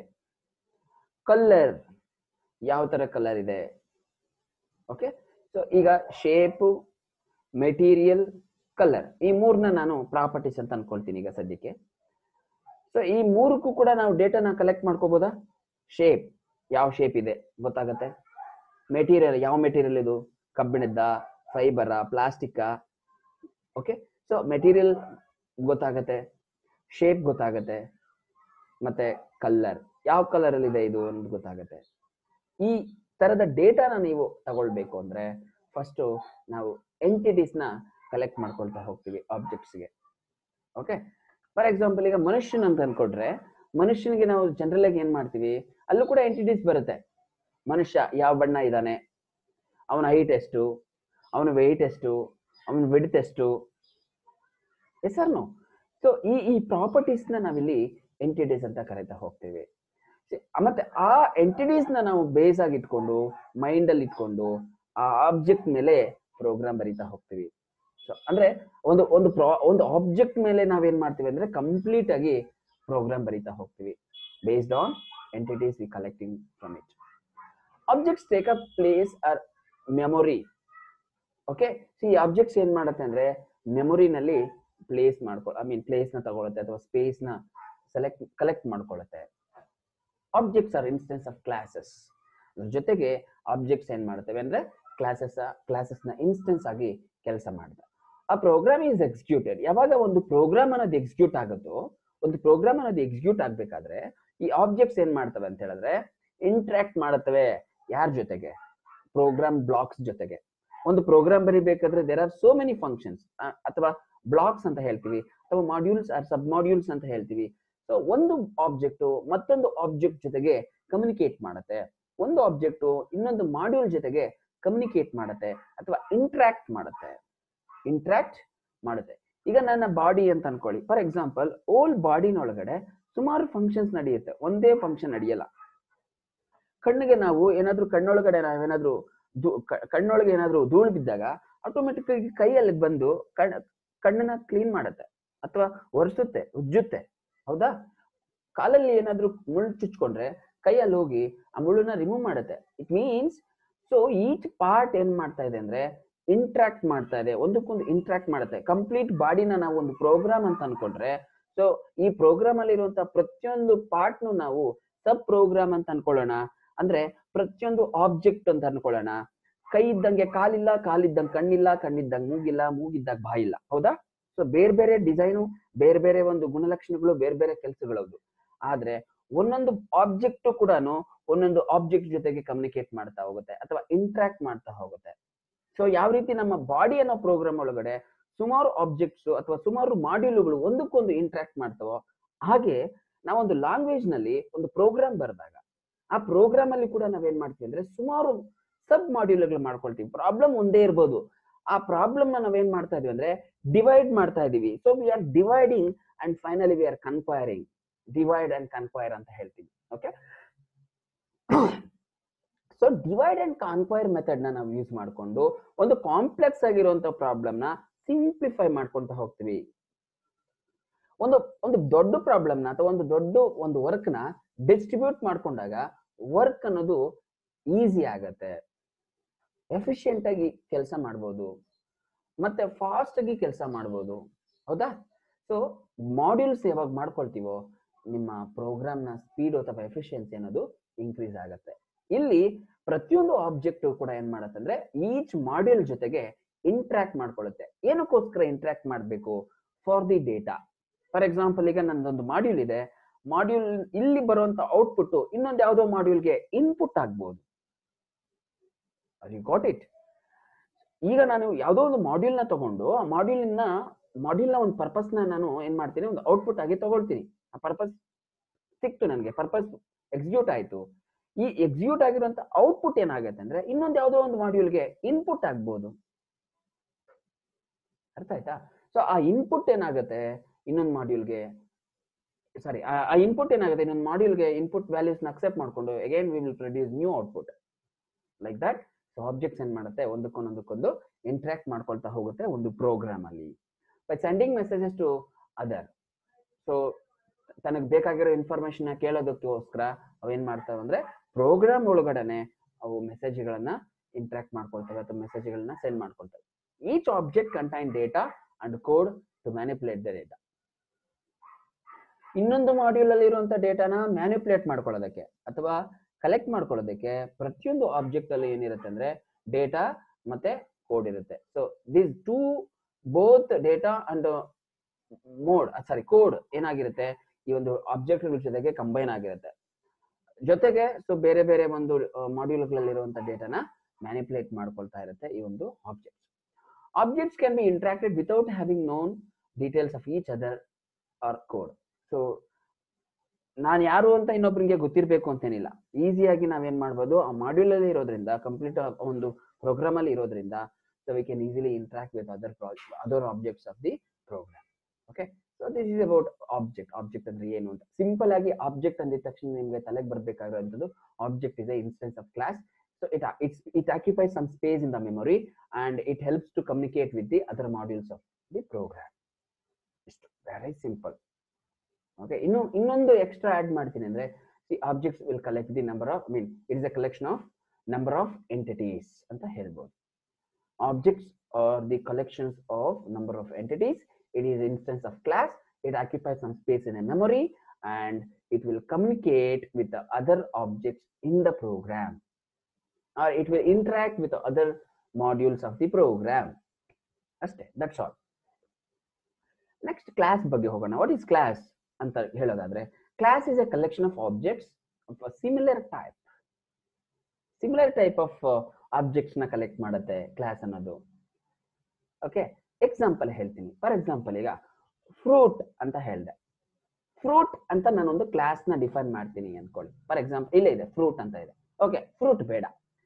ಕಲರ್ ಯಾವ ತರ ಕಲರ್ ಇದೆ ಓಕೆ ಸೊ ಈಗ ಶೇಪು ಮೆಟೀರಿಯಲ್ ಕಲರ್ ಈ ಮೂರನ್ನ ನಾನು ಪ್ರಾಪರ್ಟೀಸ್ ಅಂತ ಅನ್ಕೊಳ್ತೀನಿ ಈಗ ಸದ್ಯಕ್ಕೆ ಸೊ ಈ ಮೂರಕ್ಕೂ ಕೂಡ ನಾವು ಡೇಟಾನ ಕಲೆಕ್ಟ್ ಮಾಡ್ಕೋಬೋದಾ ಶೇಪ್ ಯಾವ ಶೇಪ್ ಇದೆ ಗೊತ್ತಾಗತ್ತೆ ಮೆಟೀರಿಯಲ್ ಯಾವ ಮೆಟೀರಿಯಲ್ ಇದು ಕಬ್ಬಿಣದ fibre plastic okay so material ಗೊತ್ತಾಗತ್ತೆ ಶೇಪ್ ಗೊತ್ತಾಗತ್ತೆ ಮತ್ತೆ ಕಲರ್ ಯಾವ ಕಲರ್ ಅಲ್ಲಿ ಇದೆ ಇದು ಅಂತ ಗೊತ್ತಾಗತ್ತೆ ಈ ತರದ ಡೇಟಾನ ನೀವು ತಗೊಳ್ಬೇಕು ಅಂದ್ರೆ ಫಸ್ಟ್ ನಾವು entities ನ ಕಲೆಕ್ಟ್ ಮಾಡ್ಕೊಳ್ತಾ ಹೋಗ್ತೀವಿ objects ಗೆ ಓಕೆ ಫಾರ್ ಎಕ್ಸಾಂಪಲ್ ಈಗ ಮನುಷ್ಯನ್ ಅಂತ ಅನ್ಕೊಂಡ್ರೆ ಮನುಷ್ಯನಿಗೆ ನಾವು ಜನರಲ್ ಆಗಿ ಏನ್ ಮಾಡ್ತೀವಿ ಅಲ್ಲೂ ಕೂಡ ಎಂಟಿಟೀಸ್ ಬರುತ್ತೆ ಮನುಷ್ಯ ಯಾವ ಬಣ್ಣ ಇದ್ದಾನೆ ಅವನ ಹೈಟ್ ಎಷ್ಟು ಅವನ ವೆಯ್ಟ್ ಎಷ್ಟು ಅವನ ವಿಡ್ತ್ ಎಷ್ಟು ಎಸ್ ಆರ್ ನೋ ಸೊ ಈ ಈ ಪ್ರಾಪರ್ಟೀಸ್ ನ ನಾವಿಲ್ಲಿ ಎಂಟಿಟೀಸ್ ಅಂತ ಕರೀತಾ ಹೋಗ್ತೀವಿ See, ಮತ್ತೆ ಆ ಎಂಟಿಟೀಸ್ ನ ನಾವು ಬೇಸ್ ಆಗಿ ಇಟ್ಕೊಂಡು ಮೈಂಡ್ ಅಲ್ಲಿ ಇಟ್ಕೊಂಡು ಆ ಆಬ್ಜೆಕ್ಟ್ ಮೇಲೆ ಪ್ರೋಗ್ರಾಮ್ ಬರೀತಾ ಹೋಗ್ತೀವಿ ಸೊ ಅಂದ್ರೆ ಒಂದು ಒಂದು ಪ್ರಾ ಒಂದು ಆಬ್ಜೆಕ್ಟ್ ಮೇಲೆ ನಾವೇನ್ ಮಾಡ್ತೀವಿ ಅಂದ್ರೆ ಕಂಪ್ಲೀಟ್ ಆಗಿ ಪ್ರೋಗ್ರಾಮ್ ಬರೀತಾ ಹೋಗ್ತೀವಿ based on entities we collecting from it objects take up place or memory okay so ಈ ಆಬ್ಜೆಕ್ಟ್ಸ್ ಏನ್ ಮಾಡುತ್ತೆ ಅಂದ್ರೆ ಮೆಮೊರಿನಲ್ಲಿ ಪ್ಲೇಸ್ ಮಾಡ್ಕೊ ಐ ಮೀನ್ ಪ್ಲೇಸ್ ನ ತಗೊಳುತ್ತೆ ಅಥವಾ ಸ್ಪೇಸ್ ನ ಸೆಲೆಕ್ಟ್ ಕಲೆಕ್ಟ್ ಮಾಡ್ಕೊಳ್ಳುತ್ತೆ objects are instance of classes ಜೊತೆಗೆ ಆಬ್ಜೆಕ್ಟ್ಸ್ ಏನ್ ಮಾಡ್ತವೆ ಅಂದ್ರೆ ಕ್ಲಾಸಸ್ ಕ್ಲಾಸಸ್ ನ ಇನ್ಸ್ಟೆನ್ಸ್ ಆಗಿ ಕೆಲಸ ಮಾಡ್ತವೆ ಆ ಪ್ರೋಗ್ರಾಮ್ ಈಸ್ ಎಕ್ಸಿಕ್ಯೂಟೆಡ್ ಯಾವಾಗ ಒಂದು ಪ್ರೋಗ್ರಾಮ್ ಅನ್ನೋದು ಎಕ್ಸಿಕ್ಯೂಟ್ ಆಗುತ್ತೋ ಒಂದು ಪ್ರೋಗ್ರಾಮ್ ಅನ್ನೋದು ಎಕ್ಸಿಕ್ಯೂಟ್ ಆಗ್ಬೇಕಾದ್ರೆ ಈ ಆಬ್ಜೆಕ್ಟ್ಸ್ ಏನ್ ಮಾಡ್ತವೆ ಅಂತ ಹೇಳಿದ್ರೆ ಇಂಟ್ರಾಕ್ಟ್ ಮಾಡುತ್ತವೆ ಯಾರ ಜೊತೆಗೆ ಪ್ರೋಗ್ರಾಮ್ ಬ್ಲಾಕ್ಸ್ ಜೊತೆಗೆ ಒಂದು ಪ್ರೋಗ್ರಾಮ್ ಬರಿಬೇಕಾದ್ರೆ there are so many functions ಅಥವಾ ಬ್ಲಾಕ್ಸ್ ಅಂತ ಹೇಳ್ತೀವಿ ಅಥವಾ ಮಾಡ್ಯೂಲ್ಸ್ ಆರ್ ಸಬ್ ಮಾಡ್ಯೂಲ್ಸ್ ಅಂತ ಹೇಳ್ತೀವಿ ಸೊ ಒಂದು ಆಬ್ಜೆಕ್ಟ್ ಮತ್ತೊಂದು ಆಬ್ಜೆಕ್ಟ್ ಜೊತೆಗೆ ಕಮ್ಯುನಿಕೇಟ್ ಮಾಡುತ್ತೆ ಒಂದು ಆಬ್ಜೆಕ್ಟ್ ಇನ್ನೊಂದು ಮಾಡ್ಯೂಲ್ ಜೊತೆಗೆ ಕಮ್ಯುನಿಕೇಟ್ ಮಾಡುತ್ತೆ ಅಥವಾ ಇಂಟ್ರಾಕ್ಟ್ ಮಾಡುತ್ತೆ ಇಂಟ್ರಾಕ್ಟ್ ಮಾಡುತ್ತೆ ಈಗ ನನ್ನ ಬಾಡಿ ಅಂತ ಅನ್ಕೊಳ್ಳಿ ಫಾರ್ ಎಕ್ಸಾಂಪಲ್ ಓಲ್ ಬಾಡಿನೊಳಗಡೆ ಸುಮಾರು ಫಂಕ್ಷನ್ಸ್ ನಡೆಯುತ್ತೆ ಒಂದೇ ಫಂಕ್ಷನ್ ನಡೆಯಲ್ಲ ಕಣ್ಣಿಗೆ ನಾವು ಏನಾದ್ರೂ ಕಣ್ಣೊಳಗಡೆ ನಾವೇನಾದ್ರೂ ಧೂ- ಕ- ಕಣ್ಣೊಳಗೆ ಏನಾದ್ರೂ ಧೂಳು ಬಿದ್ದಾಗ ಆಟೋಮೆಟಿಕ್ ಆಗಿ ಕೈಯಲ್ಲಿ ಬಂದು ಕಣ್ ಕಣ್ಣನ್ನ ಕ್ಲೀನ್ ಮಾಡುತ್ತೆ ಅಥವಾ ಒರೆಸುತ್ತೆ ಉಜ್ಜುತ್ತೆ ಹೌದಾ ಕಾಲಲ್ಲಿ ಏನಾದ್ರೂ ಮುಳ್ಳು ಚುಚ್ಕೊಂಡ್ರೆ ಕೈಯಲ್ಲಿ ಹೋಗಿ ಆ ಮುಳ್ಳನ್ನ ರಿಮೂವ್ ಮಾಡುತ್ತೆ it means so each part ಏನ್ ಮಾಡ್ತಾ ಇದೆ ಅಂದ್ರೆ ಇಂಟ್ರಾಕ್ಟ್ ಮಾಡ್ತಾ ಇದೆ ಒಂದಕ್ಕೊಂದು ಇಂಟ್ರಾಕ್ಟ್ ಮಾಡುತ್ತೆ ಕಂಪ್ಲೀಟ್ ಬಾಡಿನ ನಾವು ಒಂದು ಪ್ರೋಗ್ರಾಮ್ ಅಂತ ಅನ್ಕೊಂಡ್ರೆ ಸೊ ಈ ಪ್ರೋಗ್ರಾಮ್ ಅಲ್ಲಿ ಇರುವಂತಹ ಪ್ರತಿಯೊಂದು ಪಾರ್ಟ್ನು ನಾವು ಸಬ್ ಪ್ರೋಗ್ರಾಮ್ ಅಂತ ಅನ್ಕೊಳ್ಳೋಣ ಅಂದ್ರೆ ಪ್ರತಿಯೊಂದು ಆಬ್ಜೆಕ್ಟ್ ಅಂತ ಅನ್ಕೊಳ್ಳೋಣ ಕೈ ಇದ್ದಂಗೆ ಕಾಲಿಲ್ಲ ಕಾಲಿದ್ದಂಗೆ ಕಣ್ಣಿಲ್ಲ ಕಣ್ಣಿದ್ದಂಗೆ ಮೂಗಿಲ್ಲ ಮೂಗಿದ್ದಾಗ ಬಾಯಿಲ್ಲ ಹೌದಾ ಸೊ ಬೇರೆ ಬೇರೆ ಡಿಸೈನು ಬೇರೆ ಬೇರೆ ಒಂದು ಗುಣಲಕ್ಷಣಗಳು ಬೇರೆ ಬೇರೆ ಕೆಲಸಗಳದು ಆದ್ರೆ ಒಂದೊಂದು ಆಬ್ಜೆಕ್ಟ್ ಕೂಡ ಒಂದೊಂದು ಆಬ್ಜೆಕ್ಟ್ ಜೊತೆಗೆ ಕಮ್ಯುನಿಕೇಟ್ ಮಾಡ್ತಾ ಹೋಗುತ್ತೆ ಅಥವಾ ಇಂಟ್ರಾಕ್ಟ್ ಮಾಡ್ತಾ ಹೋಗುತ್ತೆ ಸೊ ಯಾವ ರೀತಿ ನಮ್ಮ ಬಾಡಿ ಅನ್ನೋ ಪ್ರೋಗ್ರಾಮ್ ಒಳಗಡೆ ಸುಮಾರು ಆಬ್ಜೆಕ್ಟ್ಸ್ ಅಥವಾ ಸುಮಾರು ಮಾಡ್ಯೂಲ್ಗಳು ಒಂದಕ್ಕೊಂದು ಇಂಟ್ರಾಕ್ಟ್ ಮಾಡ್ತಾವೋ ಹಾಗೆ ನಾವೊಂದು ಲ್ಯಾಂಗ್ವೇಜ್ ನಲ್ಲಿ ಒಂದು ಪ್ರೋಗ್ರಾಮ್ ಬರೆದಾಗ ಆ ಪ್ರೋಗ್ರಾಮ್ ಅಲ್ಲಿ ಕೂಡ ನಾವೇನ್ ಮಾಡ್ತೀವಿ ಅಂದ್ರೆ ಸುಮಾರು ಸಬ್ ಮಾಡ್ಯೂಲ್ಗಳು ಮಾಡ್ಕೊಳ್ತೀವಿ ಪ್ರಾಬ್ಲಮ್ ಒಂದೇ ಇರ್ಬೋದು ಆ ಪ್ರಾಬ್ಲಮ್ ನ ನಾವೇನ್ ಮಾಡ್ತಾ ಇದೀವಿ ಅಂದ್ರೆ ಡಿವೈಡ್ ಮಾಡ್ತಾ ಇದೀವಿ so we are dividing and finally we are conquering divide and conquer ಅಂತ ಹೇಳ್ತೀವಿ okay so divide and conquer method ನ ನಾವು ಯೂಸ್ ಮಾಡ್ಕೊಂಡು ಒಂದು ಕಾಂಪ್ಲೆಕ್ಸ್ ಆಗಿರುವಂತ ಪ್ರಾಬ್ಲಮ್ ನ ಸಿಂಪ್ಲಿಫೈ ಮಾಡ್ಕೊಂತ ಹೋಗ್ತೀವಿ ಒಂದು ಒಂದು ದೊಡ್ಡ ಪ್ರಾಬ್ಲಮ್ ನ ಅಥವಾ ಒಂದು ದೊಡ್ಡ ಒಂದು ವರ್ಕ್ ನ ಡಿಸ್ಟ್ರಿಬ್ಯೂಟ್ ಮಾಡ್ಕೊಂಡಾಗ ವರ್ಕ್ ಅನ್ನೋದು ಈಸಿ ಆಗತ್ತೆ ಎಫಿಷಿಯಂಟ್ ಆಗಿ ಕೆಲಸ ಮಾಡ್ಬೋದು ಮತ್ತೆ ಫಾಸ್ಟ್ ಆಗಿ ಕೆಲಸ ಮಾಡ್ಬೋದು ಹೌದಾ ಸೊ ಮಾಡ್ಯೂಲ್ಸ್ ಯಾವಾಗ ಮಾಡ್ಕೊಳ್ತೀವೋ ನಿಮ್ಮ ಪ್ರೋಗ್ರಾಮ್ ನ ಸ್ಪೀಡ್ ಅಥವಾ ಎಫಿಷಿಯನ್ಸಿ ಅನ್ನೋದು ಇನ್ಕ್ರೀಸ್ ಆಗತ್ತೆ ಇಲ್ಲಿ ಪ್ರತಿಯೊಂದು ಆಬ್ಜೆಕ್ಟ್ ಕೂಡ ಏನ್ ಮಾಡತ್ತೆ ಅಂದ್ರೆ ಈಚ್ ಮಾಡ್ಯೂಲ್ ಜೊತೆಗೆ ಇಂಟ್ರಾಕ್ಟ್ ಮಾಡ್ಕೊಳ್ಳುತ್ತೆ ಏನಕ್ಕೋಸ್ಕರ ಇಂಟ್ರಾಕ್ಟ್ ಮಾಡಬೇಕು for the data for example ಈಗ ನಂದೊಂದು ಮಾಡ್ಯೂಲ್ ಇದೆ ಮಾಡ್ಯೂಲ್ ಇಲ್ಲಿ ಬರುವಂತ ಔಟ್ಪುಟ್ ಇನ್ನೊಂದು ಯಾವುದೋ ಮಾಡ್ಯೂಲ್ಗೆ ಇನ್ಪುಟ್ ಆಗ್ಬೋದು ಯು ಗಾಟ್ ಇಟ್ ಈಗ ನಾನು ಯಾವುದೋ ಒಂದು ಮಾಡ್ಯೂಲ್ ನ ತಗೊಂಡು ಆ ಮಾಡ್ಯೂಲ್ ನ ಮಾಡ್ಯೂಲ್ ನ ಒಂದು ಪರ್ಪಸ್ ನ ನಾನು ಏನ್ ಮಾಡ್ತೀನಿ ಒಂದು ಔಟ್ಪುಟ್ ಆಗಿ ತಗೊಳ್ತೀನಿ ಆ ಪರ್ಪಸ್ ಸಿಕ್ತು ನನಗೆ ಪರ್ಪಸ್ ಎಕ್ಸಿಕ್ಯೂಟ್ ಆಯ್ತು ಈ ಎಕ್ಸಿಕ್ಯೂಟ್ ಆಗಿರುವಂತ ಔಟ್ಪುಟ್ ಏನಾಗುತ್ತೆ ಅಂದ್ರೆ ಇನ್ನೊಂದು ಯಾವುದೋ ಒಂದು ಮಾಡ್ಯೂಲ್ಗೆ ಇನ್ಪುಟ್ ಆಗ್ಬೋದು ಅರ್ಥ ಆಯ್ತಾ ಸೊ ಆ ಇನ್ಪುಟ್ ಏನಾಗುತ್ತೆ ಇನ್ನೊಂದು ಮಾಡ್ಯೂಲ್ಗೆ ಸಾರಿ ಆ ಇನ್ಪುಟ್ ಏನಾಗುತ್ತೆ ಇನ್ನೊಂದು ಮಾಡ್ಯೂಲ್ಗೆ ಇನ್ಪುಟ್ ವ್ಯಾಲ್ಯೂಸ್ ನ ಅಕ್ಸೆಪ್ಟ್ ಮಾಡ್ಕೊಂಡು again we will produce new output like that so objects ಏನ್ ಮಾಡುತ್ತೆ ಒಂದಕ್ಕೊಂದೊಂದಕ್ಕೊಂದು ಇಂಟ್ರಾಕ್ಟ್ ಮಾಡ್ಕೊಳ್ತಾ ಹೋಗುತ್ತೆ ಒಂದು ಪ್ರೋಗ್ರಾಮ್ ಅಲ್ಲಿ by sending messages to other so ತನಗೆ ಬೇಕಾಗಿರೋ ಇನ್ಫಾರ್ಮೇಶನ್ ಕೇಳೋದಕ್ಕೋಸ್ಕರ ಅವು ಏನ್ ಮಾಡ್ತಾವೆ ಅಂದ್ರೆ ಪ್ರೋಗ್ರಾಮ್ ಒಳಗಡೆನೆ ಅವು ಮೆಸೇಜ್ಗಳನ್ನ ಇಂಟ್ರಾಕ್ಟ್ ಮಾಡ್ಕೊಳ್ತವೆ ಅಥವಾ ಮೆಸೇಜ್ಗಳನ್ನ ಸೆಂಡ್ ಮಾಡ್ಕೊಳ್ತವೆ each object contain data and code to manipulate the data ಇನ್ನೊಂದು ಮಾಡ್ಯೂಲ್ ಅಲ್ಲಿ ಇರುವಂತ ಡೇಟಾನ ಮ್ಯಾನಿಪುಲೇಟ್ ಮಾಡ್ಕೊಳ್ಳೋದಕ್ಕೆ ಅಥವಾ ಕಲೆಕ್ಟ್ ಮಾಡ್ಕೊಳ್ಳೋದಕ್ಕೆ ಪ್ರತಿಯೊಂದು ಆಬ್ಜೆಕ್ಟ್ ಅಲ್ಲಿ ಏನಿರುತ್ತೆ ಅಂದ್ರೆ ಡೇಟಾ ಮತ್ತೆ ಕೋಡ್ ಇರುತ್ತೆ so this two both data and mode sorry code ಏನಾಗಿರುತ್ತೆ ಈ ಒಂದು ಆಬ್ಜೆಕ್ಟ್ ಜೊತೆಗೆ ಕಂಬೈನ್ ಆಗಿರುತ್ತೆ ಜೊತೆಗೆ ಸೊ ಬೇರೆ ಬೇರೆ ಒಂದು ಮಾಡ್ಯೂಲ್ಗಳಲ್ಲಿರುವಂತ ಡೇಟಾನ ಮ್ಯಾನಿಪುಲೇಟ್ ಮಾಡ್ಕೊಳ್ತಾ ಇರುತ್ತೆ ಈ ಒಂದು object objects can be interacted without having known details of each other or code ಸೊ ನಾನು ಯಾರು ಅಂತ ಇನ್ನೊಬ್ರಿಗೆ ಗೊತ್ತಿರಬೇಕು ಅಂತೇನಿಲ್ಲ ಈಸಿಯಾಗಿ ನಾವೇನ್ ಮಾಡ್ಬೋದು ಆ ಮಾಡ್ಯೂಲ್ ಅಲ್ಲಿ ಇರೋದ್ರಿಂದ ಕಂಪ್ಲೀಟ್ ಒಂದು ಪ್ರೋಗ್ರಾಮ್ ಅಲ್ಲಿ ಇರೋದ್ರಿಂದ so we can easily interact with other other objects of the program okay so this is about object object ಅಂದ್ರೆ ಏನು ಅಂತ ಸಿಂಪಲ್ ಆಗಿ ಆಬ್ಜೆಕ್ಟ್ ಅಂದಿದ ತಕ್ಷಣ ನಿಮ್ಗೆ ತಲೆಗೆ ಬರ್ಬೇಕಾಗಿರುವಂತದ್ದು object is a instance of class so it it's it occupies some space in the memory and it helps to communicate with the other modules of the program ಇಷ್ಟು ವೆರಿ ಸಿಂಪಲ್ ಓಕೆ ಇನ್ನು ಇನ್ನೊಂದು ಎಕ್ಸ್ಟ್ರಾ ಆಡ್ ಮಾಡ್ತೀನಿ ಅಂದ್ರೆ the objects will collect the number of mean it is a collection of number of entities ಅಂತ ಹೇಳ್ಬೋದು objects are the collections of number of entities it is instance of class it occupies some space in a memory and it will communicate with the other objects in the program or it will interact with the other modules of the program ಅಷ್ಟೇ ದಟ್ಸ್ ಆಲ್ ನೆಕ್ಸ್ಟ್ ಕ್ಲಾಸ್ ಬಗ್ಗೆ ಹೋಗೋಣ ವಾಟ್ ಈಸ್ ಕ್ಲಾಸ್ ಅಂತ ಹೇಳೋದಾದ್ರೆ class is a collection of objects similar type similar type of objects ನ ಕಲೆಕ್ಟ್ ಮಾಡುತ್ತೆ ಕ್ಲಾಸ್ ಅನ್ನೋದು ಓಕೆ ಎಕ್ಸಾಂಪಲ್ ಹೇಳ್ತೀನಿ ಫಾರ್ ಎಕ್ಸಾಂಪಲ್ ಈಗ ಫ್ರೂಟ್ ಅಂತ ಹೇಳ್ದೆ ಫ್ರೂಟ್ ಅಂತ ನಾನೊಂದು ಕ್ಲಾಸ್ ನ ಡಿಫೈನ್ ಮಾಡ್ತೀನಿ ಅನ್ಕೊಳ್ಳಿ ಫಾರ್ ಎಕ್ಸಾಂಪಲ್ ಇಲ್ಲೇ ಇದೆ ಫ್ರೂಟ್ ಅಂತ ಇದೆ ಓಕೆ ಫ್ರೂಟ್ ಬೇಡ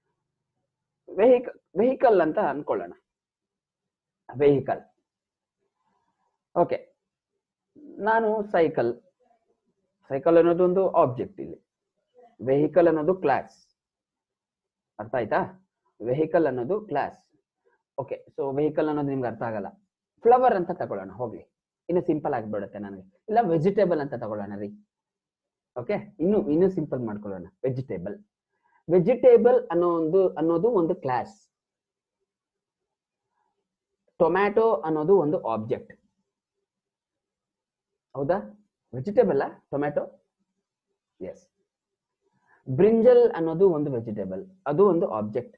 ವೆಹಿಕಲ್ ವೆಹಿಕಲ್ ಅಂತ ಅನ್ಕೊಳ್ಳೋಣ ವೆಹಿಕಲ್ ಓಕೆ ನಾನು ಸೈಕಲ್ ಸೈಕಲ್ ಅನ್ನೋದು ಒಂದು ಆಬ್ಜೆಕ್ಟ್ ಇಲ್ಲಿ ವೆಹಿಕಲ್ ಅನ್ನೋದು ಕ್ಲಾಸ್ ಅರ್ಥ ಆಯ್ತಾ ವೆಹಿಕಲ್ ಅನ್ನೋದು ಕ್ಲಾಸ್ ಓಕೆ ಸೊ ವೆಹಿಕಲ್ ಅನ್ನೋದು ನಿಮ್ಗೆ ಅರ್ಥ ಆಗಲ್ಲ ಫ್ಲವರ್ ಅಂತ ತಗೊಳ್ಳೋಣ ಹೋಗ್ಲಿ ಇನ್ನು ಸಿಂಪಲ್ ಆಗಿಬಿಡುತ್ತೆ ನನಗೆ ಇಲ್ಲ ವೆಜಿಟೇಬಲ್ ಅಂತ ತಗೊಳ್ಳೋಣ ರೀ ಓಕೆ ಇನ್ನು ಇನ್ನು ಸಿಂಪಲ್ ಮಾಡ್ಕೊಳ್ಳೋಣ ವೆಜಿಟೇಬಲ್ ವೆಜಿಟೇಬಲ್ ಅನ್ನೋ ಒಂದು ಅನ್ನೋದು ಒಂದು ಕ್ಲಾಸ್ ಟೊಮ್ಯಾಟೊ ಅನ್ನೋದು ಒಂದು ಆಬ್ಜೆಕ್ಟ್ ಹೌದಾ ವೆಜಿಟೇಬಲ್ ಟೊಮ್ಯಾಟೊ ಎಸ್ ಬ್ರಿಂಜಲ್ ಅನ್ನೋದು ಒಂದು ವೆಜಿಟೇಬಲ್ ಅದು ಒಂದು object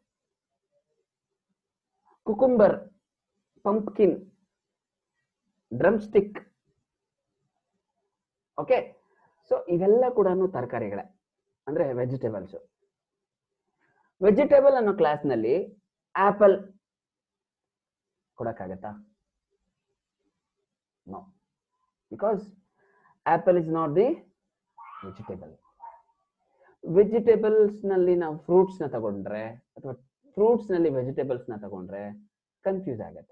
cucumber pumpkin drumstick okay so ಇವೆಲ್ಲ ಕೂಡ ತರಕಾರಿಗಳೇ ಅಂದ್ರೆ ವೆಜಿಟೇಬಲ್ಸ್ ವೆಜಿಟೇಬಲ್ ಅನ್ನೋ ಕ್ಲಾಸ್ನಲ್ಲಿ ಆಪಲ್ ಕೊಡಕ್ಕಾಗತ್ತಾ no because apple is not the vegetable vegetables ನಲ್ಲಿ ನಾವು ಫ್ರೂಟ್ಸ್ ನ ತಗೊಂಡ್ರೆ ಅಥವಾ ಫ್ರೂಟ್ಸ್ ನಲ್ಲಿ ವೆಜಿಟೇಬಲ್ಸ್ ನ ತಗೊಂಡ್ರೆ ಕನ್ಫ್ಯೂಸ್ ಆಗತ್ತೆ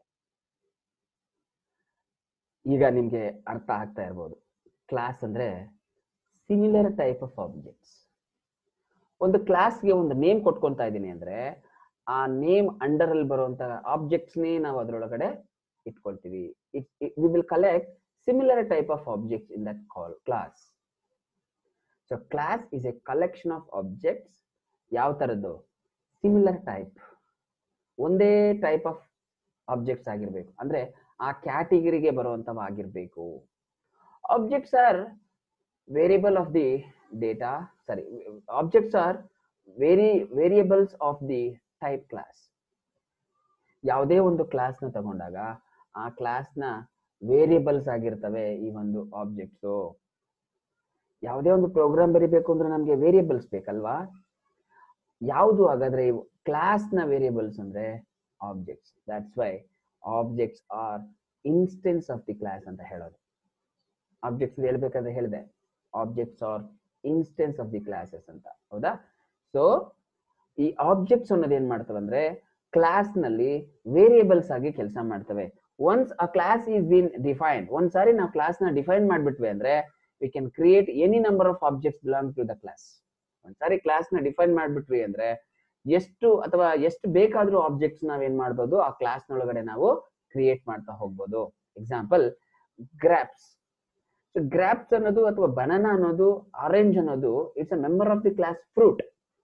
ಈಗ ನಿಮ್ಗೆ ಅರ್ಥ ಆಗ್ತಾ ಇರ್ಬೋದು ಕ್ಲಾಸ್ ಅಂದ್ರೆ ಸಿಮಿಲರ್ ಟೈಪ್ ಆಫ್ ಆಬ್ಜೆಕ್ಟ್ಸ್ ಒಂದು ಕ್ಲಾಸ್ಗೆ ಒಂದು ನೇಮ್ ಕೊಟ್ಕೊಂತಾ ಇದ್ದೀನಿ ಅಂದ್ರೆ ಆ ನೇಮ್ ಅಂಡರ್ ಅಲ್ಲಿ ಬರುವಂತ ಆಬ್ಜೆಕ್ಟ್ಸ್ ನೇ ನಾವು ಅದರೊಳಗಡೆ ಇಟ್ಕೊಳ್ತೀವಿ we will collect similar type of objects in that call class so class is a collection of objects ಯಾವ ತರದ್ದು ಸಿಮಿಲರ್ ಟೈಪ್ ಒಂದೇ ಟೈಪ್ ಆಫ್ ಆಬ್ಜೆಕ್ಟ್ಸ್ ಆಗಿರ್ಬೇಕು ಅಂದ್ರೆ ಆ ಕ್ಯಾಟಗಿರಿಗೆ ಬರುವಂತವ ಆಗಿರ್ಬೇಕು objects are variable of the data sorry objects are very variables of the type class ಯಾವುದೇ ಒಂದು ಕ್ಲಾಸ್ ನ ತಗೊಂಡಾಗ ಆ ಕ್ಲಾಸ್ ನ ವೇರಿಯಬಲ್ಸ್ ಆಗಿರ್ತವೆ ಈ ಒಂದು ಆಬ್ಜೆಕ್ಟ್ಸು ಯಾವುದೇ ಒಂದು ಪ್ರೋಗ್ರಾಮ್ ಬರಿಬೇಕು ಅಂದ್ರೆ ನಮಗೆ ವೇರಿಯಬಲ್ಸ್ ಬೇಕಲ್ವಾ ಯಾವುದು ಹಾಗಾದ್ರೆ ಇವು ಕ್ಲಾಸ್ ನ ವೇರಿಯಬಲ್ಸ್ ಅಂದ್ರೆ objects that's why objects are instance of the class ಅಂತ ಹೇಳೋದು ಆಬ್ಜೆಕ್ಟ್ಸ್ ಹೇಳ್ಬೇಕಾದ್ರೆ ಹೇಳಿದೆ objects are instance of the classes ಅಂತ ಹೌದಾ ಸೊ ಈ ಆಬ್ಜೆಕ್ಟ್ಸ್ ಅನ್ನೋದು ಏನ್ ಮಾಡ್ತವೆ ಅಂದ್ರೆ ಕ್ಲಾಸ್ ನಲ್ಲಿ ವೇರಿಯಬಲ್ಸ್ ಆಗಿ ಕೆಲಸ ಮಾಡ್ತವೆ once a class is been defined ಒಂದ್ಸಾರಿ ನಾವು ಕ್ಲಾಸ್ ನ ಡಿಫೈನ್ ಮಾಡ್ಬಿಟ್ವಿ ಅಂದ್ರೆ we can create any number of objects belong to the class ಒಂದ್ಸಾರಿ ಕ್ಲಾಸ್ ನ ಡಿಫೈನ್ ಮಾಡ್ಬಿಟ್ವಿ ಅಂದ್ರೆ ಎಷ್ಟು ಅಥವಾ ಎಷ್ಟು ಬೇಕಾದ್ರೂ ಆಬ್ಜೆಕ್ಟ್ಸ್ ನಾವೇನ್ ಮಾಡ್ಬೋದು ಆ ಕ್ಲಾಸ್ ನೊಳಗಡೆ ನಾವು ಕ್ರಿಯೇಟ್ ಮಾಡ್ತಾ ಹೋಗ್ಬೋದು ಎಕ್ಸಾಂಪಲ್ ಗ್ರಾಪ್ಸ್ ಗ್ರಾಪ್ಸ್ ಅನ್ನೋದು ಅಥವಾ ಬನಾನಾ ಅನ್ನೋದು ಆರೆಂಜ್ ಅನ್ನೋದು it's a member of the class fruit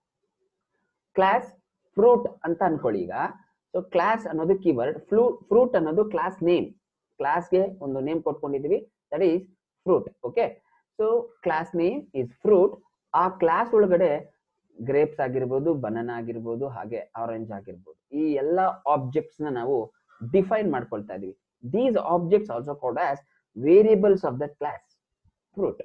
class fruit ಅಂತ ಅನ್ಕೊಳ್ಳಿ ಈಗ ಸೊ ಕ್ಲಾಸ್ ಅನ್ನೋದು ಕೀವರ್ಡ್ ಫ್ಲೂ ಫ್ರೂಟ್ ಅನ್ನೋದು ಕ್ಲಾಸ್ ನೇಮ್ ಕ್ಲಾಸ್ಗೆ ಒಂದು ನೇಮ್ ಕೊಟ್ಕೊಂಡಿದೀವಿ that is fruit okay so class name is fruit ಆ ಕ್ಲಾಸ್ ಒಳಗಡೆ ಗ್ರೇಪ್ಸ್ ಆಗಿರ್ಬೋದು ಬನಾನಾ ಆಗಿರ್ಬೋದು ಹಾಗೆ ಆರೆಂಜ್ ಆಗಿರ್ಬೋದು ಈ ಎಲ್ಲ ಆಬ್ಜೆಕ್ಟ್ಸ್ ನ ನಾವು ಡಿಫೈನ್ ಮಾಡ್ಕೊಳ್ತಾ ಇದೀವಿ these objects also called as variables of that class fruit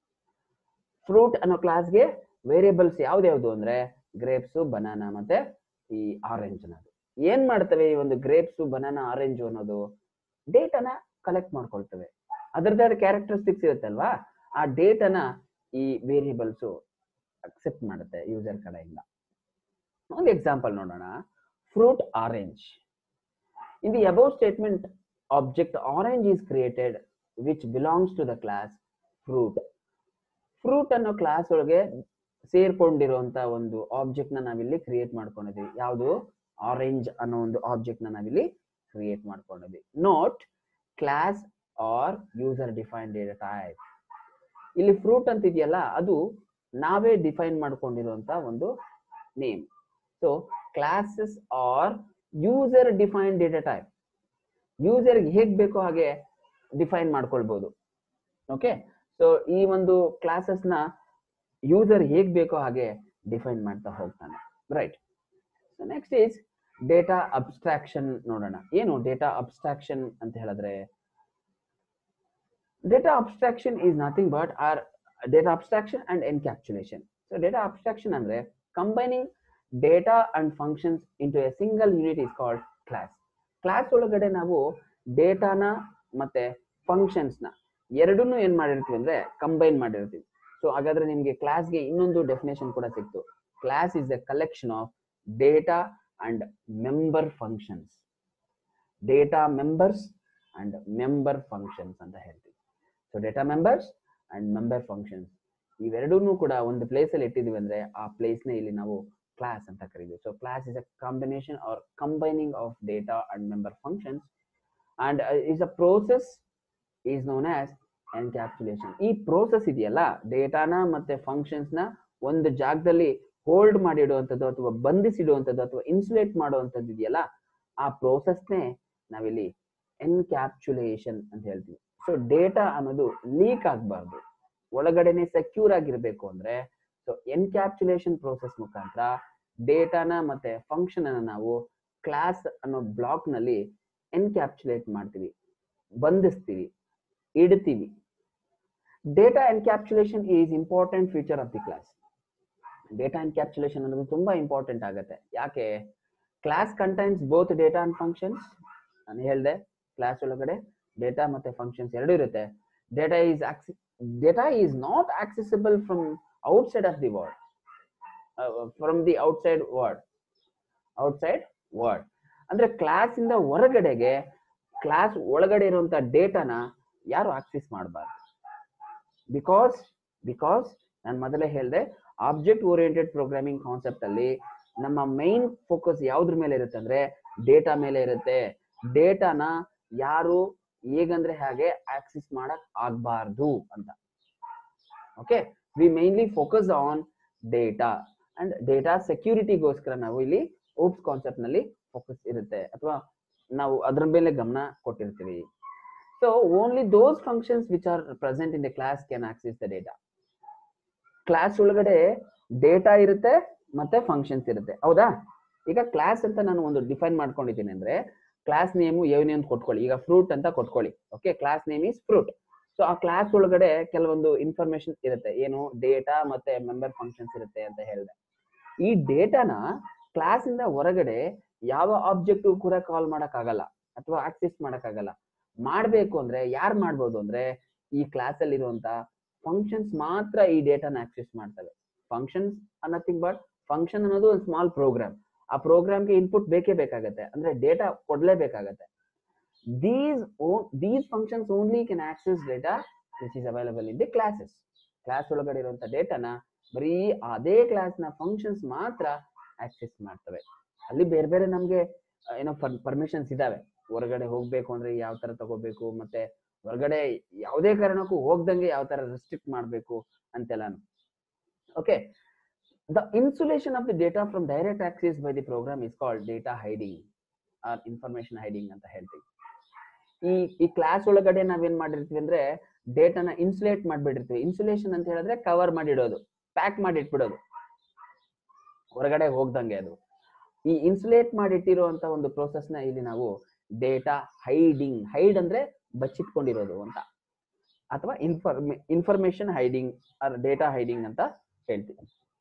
fruit ಅನ್ನೋ ಕ್ಲಾಸ್ಗೆ ವೇರಿಯಬಲ್ಸ್ ಯಾವ್ದ್ಯಾವ್ದು ಅಂದ್ರೆ ಗ್ರೇಪ್ಸ್ ಬನಾನಾ ಮತ್ತೆ ಈ ಆರೆಂಜ್ ಅನ್ನೋದು ಏನ್ ಮಾಡ್ತವೆ ಈ ಒಂದು ಗ್ರೇಪ್ಸ್ ಬನಾನಾ ಆರೆಂಜ್ ಅನ್ನೋದು ಡೇಟಾನ ಕಲೆಕ್ಟ್ ಮಾಡ್ಕೊಳ್ತವೆ ಅದರದ್ದೇ ಕ್ಯಾರೆಕ್ಟರಿಸ್ಟಿಕ್ಸ್ ಇರುತ್ತೆ ಅಲ್ವಾ ಆ ಡೇಟಾನ ಈ ವೇರಿಯಬಲ್ಸ್ ಅಕ್ಸೆಪ್ಟ್ ಮಾಡುತ್ತೆ ಯೂಸರ್ ಕಡೆಯಿಂದ ಒಂದು ಎಕ್ಸಾಂಪಲ್ ನೋಡೋಣ fruit orange in the above statement object orange is created which belongs to the class fruit fruit ಅನ್ನೋ ಕ್ಲಾಸ್ ಒಳಗೆ ಸೇರ್ಕೊಂಡಿರುವಂತ ಒಂದು ಆಬ್ಜೆಕ್ಟ್ ನ ನಾವಿಲ್ಲಿ ಕ್ರಿಯೇಟ್ ಮಾಡ್ಕೊಂಡಿದೀವಿ ಯಾವುದು ಆರೆಂಜ್ ಅನ್ನೋ ಒಂದು ಆಬ್ಜೆಕ್ಟ್ ನ ನಾವಿಲ್ಲಿ ಕ್ರಿಯೇಟ್ ಮಾಡ್ಕೊಂಡಿದ್ವಿ note class are user define data type ಇಲ್ಲಿ ಫ್ರೂಟ್ ಅಂತ ಇದೆಯಲ್ಲ ಅದು ನಾವೇ ಡಿಫೈನ್ ಮಾಡ್ಕೊಂಡಿರುವಂತ ಒಂದು name so classes are user define data type user ಹೇಗ್ ಬೇಕೋ ಹಾಗೆ ಡಿಫೈನ್ ಮಾಡ್ಕೊಳ್ಬಹುದು ಓಕೆ ಸೊ ಈ ಒಂದು ಕ್ಲಾಸಸ್ ನ ಯೂಸರ್ ಹೇಗ್ ಬೇಕೋ ಹಾಗೆ ಡಿಫೈನ್ ಮಾಡ್ತಾ ಹೋಗ್ತಾನೆ right so next is data abstraction ನೋಡೋಣ ಏನು ಡೇಟಾ ಅಬ್ಸ್ಟ್ರಾಕ್ಷನ್ ಅಂತ ಹೇಳಿದ್ರೆ data abstraction is nothing but or data abstraction and encapsulation so data abstraction ಅಂದ್ರೆ combining data and functions into a single unit is called class class ಒಳಗಡೆ ನಾವು ಡೇಟಾನ ಮತ್ತೆ ಫಂಕ್ಷನ್ಸ್ ನ ಎರಡನ್ನೂ ಏನ್ ಮಾಡಿರ್ತೀವಿ ಅಂದ್ರೆ ಕಂಬೈನ್ ಮಾಡಿರ್ತೀವಿ ಸೊ ಹಾಗಾದ್ರೆ ನಿಮ್ಗೆ ಕ್ಲಾಸ್ಗೆ ಇನ್ನೊಂದು ಡೆಫಿನೇಷನ್ ಕೂಡ ಸಿಕ್ತು class is a collection of data and member functions data members and member functions ಅಂತ ಹೇಳ್ತೀವಿ so data members and member functions ಇವೆರಡೂ ಕೂಡ ಒಂದು ಪ್ಲೇಸ್ ಅಲ್ಲಿ ಇಟ್ಟಿದೀವಿ ಅಂದ್ರೆ ಆ ಪ್ಲೇಸ್ ನ ಇಲ್ಲಿ ನಾವು ಕ್ಲಾಸ್ ಅಂತ ಕರೀತೀವಿ so class is a combination or combining of data and member functions and is a process is known as encapsulation ಈ ಪ್ರೋಸೆಸ್ ಇದೆಯಲ್ಲ ಡೇಟಾನ ಮತ್ತೆ ಫಂಕ್ಷನ್ಸ್ ನ ಒಂದು ಜಾಗದಲ್ಲಿ ಹೋಲ್ಡ್ ಮಾಡಿಡುವಂಥದ್ದು ಅಥವಾ ಬಂಧಿಸಿಡುವಂಥದ್ದು ಅಥವಾ ಇನ್ಸುಲೇಟ್ ಮಾಡುವಂಥದ್ದು ಇದೆಯಲ್ಲ ಆ ಪ್ರೋಸೆಸ್ನೇ ನಾವಿಲ್ಲಿ ಎನ್ಕ್ಯಾಪ್ಸುಲೇಷನ್ ಅಂತ ಹೇಳ್ತೀವಿ ಸೊ ಡೇಟಾ ಅನ್ನೋದು ಲೀಕ್ ಆಗಬಾರ್ದು ಒಳಗಡೆನೆ ಸೆಕ್ಯೂರ್ ಆಗಿರ್ಬೇಕು ಅಂದ್ರೆ ಸೊ ಎನ್ಕ್ಯಾಪ್ಸುಲೇಷನ್ ಪ್ರೋಸೆಸ್ ಮುಖಾಂತರ ಡೇಟಾನ ಮತ್ತೆ ಫಂಕ್ಷನ್ ಅನ್ನ ನಾವು ಕ್ಲಾಸ್ ಅನ್ನೋ ಬ್ಲಾಕ್ ನಲ್ಲಿ ಎನ್ಕ್ಯಾಪ್ಸುಲೇಟ್ ಮಾಡ್ತೀವಿ ಬಂಧಿಸ್ತೀವಿ ಇಡ್ತೀವಿ data encapsulation is important feature of the class data encapsulation ಅನ್ನೋದು ತುಂಬಾ ಇಂಪಾರ್ಟೆಂಟ್ ಆಗುತ್ತೆ ಯಾಕೆ class contains both data and functions ನಾನು ಹೇಳ್ದೆ ಕ್ಲಾಸ್ ಒಳಗಡೆ ಡೇಟಾ ಮತ್ತೆ ಫಂಕ್ಷನ್ಸ್ ಎರಡು ಇರುತ್ತೆ data is data is not accessible from outside of the word from the outside word outside word ಅಂದ್ರೆ ಕ್ಲಾಸ್ ಇಂದ ಹೊರಗಡೆಗೆ ಕ್ಲಾಸ್ ಒಳಗಡೆ ಇರುವಂತ ಡೇಟಾನ ಯಾರು ಆಕ್ಸೆಸ್ ಮಾಡಬಾರ್ದು ಬಿಕಾಸ್ ಬಿಕಾಸ್ ನಾನು ಮೊದಲೇ ಹೇಳಿದೆ ಆಬ್ಜೆಕ್ಟ್ ಓರಿಯೆಂಟೆಡ್ ಪ್ರೋಗ್ರಾಮಿಂಗ್ ಕಾನ್ಸೆಪ್ಟ್ ಅಲ್ಲಿ ನಮ್ಮ ಮೈನ್ ಫೋಕಸ್ ಯಾವ್ದ್ರ ಮೇಲೆ ಇರುತ್ತೆ ಅಂದ್ರೆ ಡೇಟಾ ಮೇಲೆ ಇರುತ್ತೆ ಡೇಟಾನ ಯಾರು ಹೇಗಂದ್ರೆ ಹಾಗೆ ಆಕ್ಸೆಸ್ ಮಾಡಕ್ ಆಗ್ಬಾರ್ದು ಅಂತ okay we mainly focus on data and data ಸೆಕ್ಯೂರಿಟಿಗೋಸ್ಕರ ನಾವು ಇಲ್ಲಿ ಓಪ್ಸ್ ಕಾನ್ಸೆಪ್ಟ್ ನಲ್ಲಿ ಫೋಕಸ್ ಇರುತ್ತೆ ಅಥವಾ ನಾವು ಅದ್ರ ಮೇಲೆ ಗಮನ ಕೊಟ್ಟಿರ್ತೀವಿ so only those functions which are present in the class can access the data class ಒಳಗಡೆ ಡೇಟಾ ಇರುತ್ತೆ ಮತ್ತೆ ಫಂಕ್ಷನ್ಸ್ ಇರುತ್ತೆ ಹೌದಾ ಈಗ ಕ್ಲಾಸ್ ಅಂತ ನಾನು ಒಂದು ಡಿಫೈನ್ ಮಾಡ್ಕೊಂಡಿದ್ದೀನಿ ಅಂದ್ರೆ ಕ್ಲಾಸ್ ನೇಮು ಏನೇ ಅಂತ ಕೊಟ್ಕೊಳ್ಳಿ ಈಗ ಫ್ರೂಟ್ ಅಂತ ಕೊಟ್ಕೊಳ್ಳಿ okay class name is fruit so ಆ ಕ್ಲಾಸ್ ಒಳಗಡೆ ಕೆಲವೊಂದು ಇನ್ಫಾರ್ಮೇಶನ್ ಇರುತ್ತೆ ಏನು ಡೇಟಾ ಮತ್ತೆ ಮೆಂಬರ್ ಫಂಕ್ಷನ್ಸ್ ಇರುತ್ತೆ ಅಂತ ಹೇಳಿದೆ ಈ ಡೇಟಾನ ಕ್ಲಾಸ್ ಇಂದ ಹೊರಗಡೆ ಯಾವ ಆಬ್ಜೆಕ್ಟ್ ಕೂಡ ಕಾಲ್ ಮಾಡಕ್ ಆಗಲ್ಲ ಅಥವಾ ಆಕ್ಸೆಸ್ ಮಾಡಕ್ ಆಗಲ್ಲ ಮಾಡ್ಬೇಕು ಅಂದ್ರೆ ಯಾರು ಮಾಡ್ಬೋದು ಅಂದ್ರೆ ಈ ಕ್ಲಾಸ್ ಅಲ್ಲಿ ಇರುವಂತ ಫಂಕ್ಷನ್ಸ್ ಮಾತ್ರ ಈ ಡೇಟಾನ ಆಕ್ಸೆಸ್ ಮಾಡ್ತವೆ ಫಂಕ್ಷನ್ಸ್ ನಥಿಂಗ್ ಬಟ್ ಫಂಕ್ಷನ್ ಅನ್ನೋದು ಒಂದು ಸ್ಮಾಲ್ ಪ್ರೋಗ್ರಾಮ್ ಆ ಪ್ರೋಗ್ರಾಮ್ಗೆ ಇನ್ಪುಟ್ ಬೇಕೇ ಬೇಕಾಗತ್ತೆ ಅಂದ್ರೆ ಡೇಟಾ ಕೊಡ್ಲೇಬೇಕಾಗತ್ತೆ these these functions only can access data which is available in the classes class ಒಳಗಡೆ ಇರುವಂತ ಡೇಟಾನ ಬರೀ ಅದೇ ಕ್ಲಾಸ್ನ ಫಂಕ್ಷನ್ಸ್ ಮಾತ್ರ ಆಕ್ಸೆಸ್ ಮಾಡ್ತವೆ ಅಲ್ಲಿ ಬೇರೆ ಬೇರೆ ನಮ್ಗೆ ಆ, ಏನೋ ಪರ್ಮಿಷನ್ಸ್ ಇದಾವೆ ಹೊರಗಡೆ ಹೋಗ್ಬೇಕು ಅಂದ್ರೆ ಯಾವ ತರ ತಗೋಬೇಕು ಮತ್ತೆ ಹೊರಗಡೆ ಯಾವುದೇ ಕಾರಣಕ್ಕೂ ಹೋಗ್ದಂಗೆ ಯಾವ ತರ ರೆಸ್ಟ್ರಿಕ್ಟ್ ಮಾಡಬೇಕು ಅಂತೆಲ್ಲಾನು okay the insulation of the data from direct access by the program is called data hiding or information hiding ಅಂತ ಹೇಳ್ತೀವಿ ಈ ಈ ಕ್ಲಾಸ್ ಒಳಗಡೆ ನಾವೇನ್ ಮಾಡಿರ್ತೀವಿ ಅಂದ್ರೆ ಡೇಟಾನ ಇನ್ಸುಲೇಟ್ ಮಾಡ್ಬಿಟ್ಟಿರ್ತೀವಿ ಇನ್ಸುಲೇಷನ್ ಅಂತ ಹೇಳಿದ್ರೆ ಕವರ್ ಮಾಡಿಡೋದು ಪ್ಯಾಕ್ ಮಾಡಿ ಇಟ್ಬಿಡೋದು ಹೊರಗಡೆ ಹೋಗ್ದಂಗೆ ಅದು ಈ ಇನ್ಸುಲೇಟ್ ಮಾಡಿಟ್ಟಿರುವಂತ ಒಂದು process ನ ಇಲ್ಲಿ ನಾವು ಡೇಟಾ ಹೈಡಿಂಗ್ ಹೈಡ್ ಅಂದ್ರೆ ಬಚ್ಚಿಟ್ಕೊಂಡಿರೋದು ಅಂತ ಅಥವಾ information information hiding or data hiding ಅಂತ ಹೇಳ್ತೀವಿ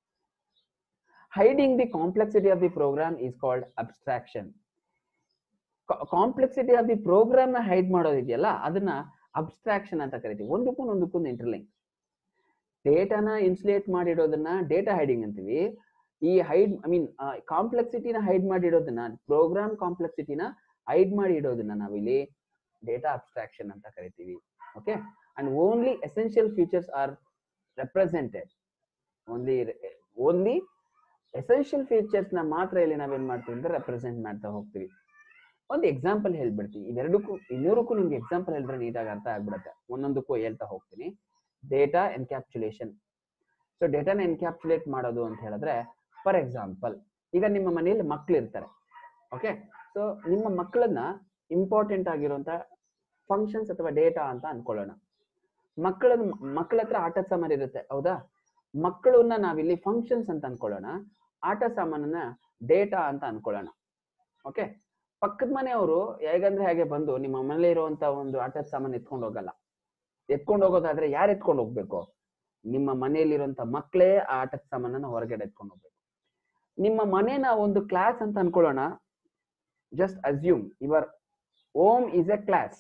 hiding the complexity of the program is called abstraction complexity of the program ನ ಹೈಡ್ ಮಾಡೋದಿದೆಯಲ್ಲ ಅದನ್ನ ಅಬ್ಸ್ಟ್ರಾಕ್ಷನ್ ಅಂತ ಕರಿತೀವಿ ಒಂದಕ್ಕೂ ಒಂದಕ್ಕೊಂದು ಇಂಟರ್ಲಿಂಕ್ ಡೇಟಾನ ಇನ್ಸುಲೇಟ್ ಮಾಡಿಡೋದನ್ನ ಡೇಟಾ ಹೈಡಿಂಗ್ ಅಂತೀವಿ ಈ ಹೈಡ್ ಐ ಮೀನ್ ಕಾಂಪ್ಲೆಕ್ಸಿಟಿನ ಹೈಡ್ ಮಾಡಿಡೋದನ್ನ ಪ್ರೋಗ್ರಾಮ್ ಕಾಂಪ್ಲೆಕ್ಸಿಟಿನ ಹೈಡ್ ಮಾಡಿ ಇಡೋದನ್ನ ನಾವಿಲ್ಲಿ ಡೇಟಾ ಅಬ್ಸ್ಟ್ರಾಕ್ಷನ್ ಅಂತ ಕರಿತೀವಿ okay and only essential features are represented only only essential features ನ ಮಾತ್ರ ಇಲ್ಲಿ ನಾವೇನ್ ಮಾಡ್ತೀವಿ ಅಂದ್ರೆ ರೆಪ್ರೆಸೆಂಟ್ ಮಾಡ್ತಾ ಹೋಗ್ತೀವಿ ಒಂದು ಎಕ್ಸಾಂಪಲ್ ಹೇಳ್ಬಿಡ್ತೀನಿ ಇವೆರಡಕ್ಕೂ ಇನ್ನೂರಕ್ಕೂ ನಿಮ್ಗೆ ಎಕ್ಸಾಂಪಲ್ ಹೇಳಿದ್ರೆ ನೀಟಾಗಿ ಅರ್ಥ ಆಗ್ಬಿಡುತ್ತೆ ಒಂದೊಂದಕ್ಕೂ ಹೇಳ್ತಾ ಹೋಗ್ತೀನಿ ಡೇಟಾ ಎನ್ಕ್ಯಾಪ್ಸುಲೇಷನ್ ಸೊ ಡೇಟಾನ ಎನ್ಕ್ಯಾಪ್ಸುಲೇಟ್ ಮಾಡೋದು ಅಂತ ಹೇಳಿದ್ರೆ ಫಾರ್ ಎಕ್ಸಾಂಪಲ್ ಈಗ ನಿಮ್ಮ ಮನೆಯಲ್ಲಿ ಮಕ್ಳು ಇರ್ತಾರೆ ಓಕೆ ಸೊ ನಿಮ್ಮ ಮಕ್ಕಳನ್ನ ಇಂಪಾರ್ಟೆಂಟ್ ಆಗಿರುವಂತ ಫಂಕ್ಷನ್ಸ್ ಅಥವಾ ಡೇಟಾ ಅಂತ ಅನ್ಕೊಳ್ಳೋಣ ಮಕ್ಕಳ ಮಕ್ಕಳ ಹತ್ರ ಆಟದ ಸಾಮಾನು ಇರುತ್ತೆ ಹೌದಾ ಮಕ್ಕಳನ್ನ ನಾವಿಲ್ಲಿ ಫಂಕ್ಷನ್ಸ್ ಅಂತ ಅನ್ಕೊಳ್ಳೋಣ ಆಟ ಸಾಮಾನನ್ನ ಡೇಟಾ ಅಂತ ಅನ್ಕೊಳ್ಳೋಣ ಓಕೆ ಪಕ್ಕದ ಮನೆಯವರು ಹೇಗಂದ್ರೆ ಹಾಗೆ ಬಂದು ನಿಮ್ಮ ಮನೇಲಿ ಇರುವಂತ ಒಂದು ಆಟದ ಸಾಮಾನು ಎತ್ಕೊಂಡು ಹೋಗಲ್ಲ ಎತ್ಕೊಂಡು ಹೋಗೋದಾದ್ರೆ ಯಾರು ಎತ್ಕೊಂಡು ಹೋಗ್ಬೇಕು ನಿಮ್ಮ ಮನೆಯಲ್ಲಿರುವಂತ ಮಕ್ಕಳೇ ಆ ಆಟದ ಸಾಮಾನನ್ನ ಹೊರಗಡೆ ಎತ್ಕೊಂಡು ಹೋಗ್ಬೇಕು ನಿಮ್ಮ ಮನೇನ ಒಂದು ಕ್ಲಾಸ್ ಅಂತ ಅನ್ಕೊಳ್ಳೋಣ just assume your home is a class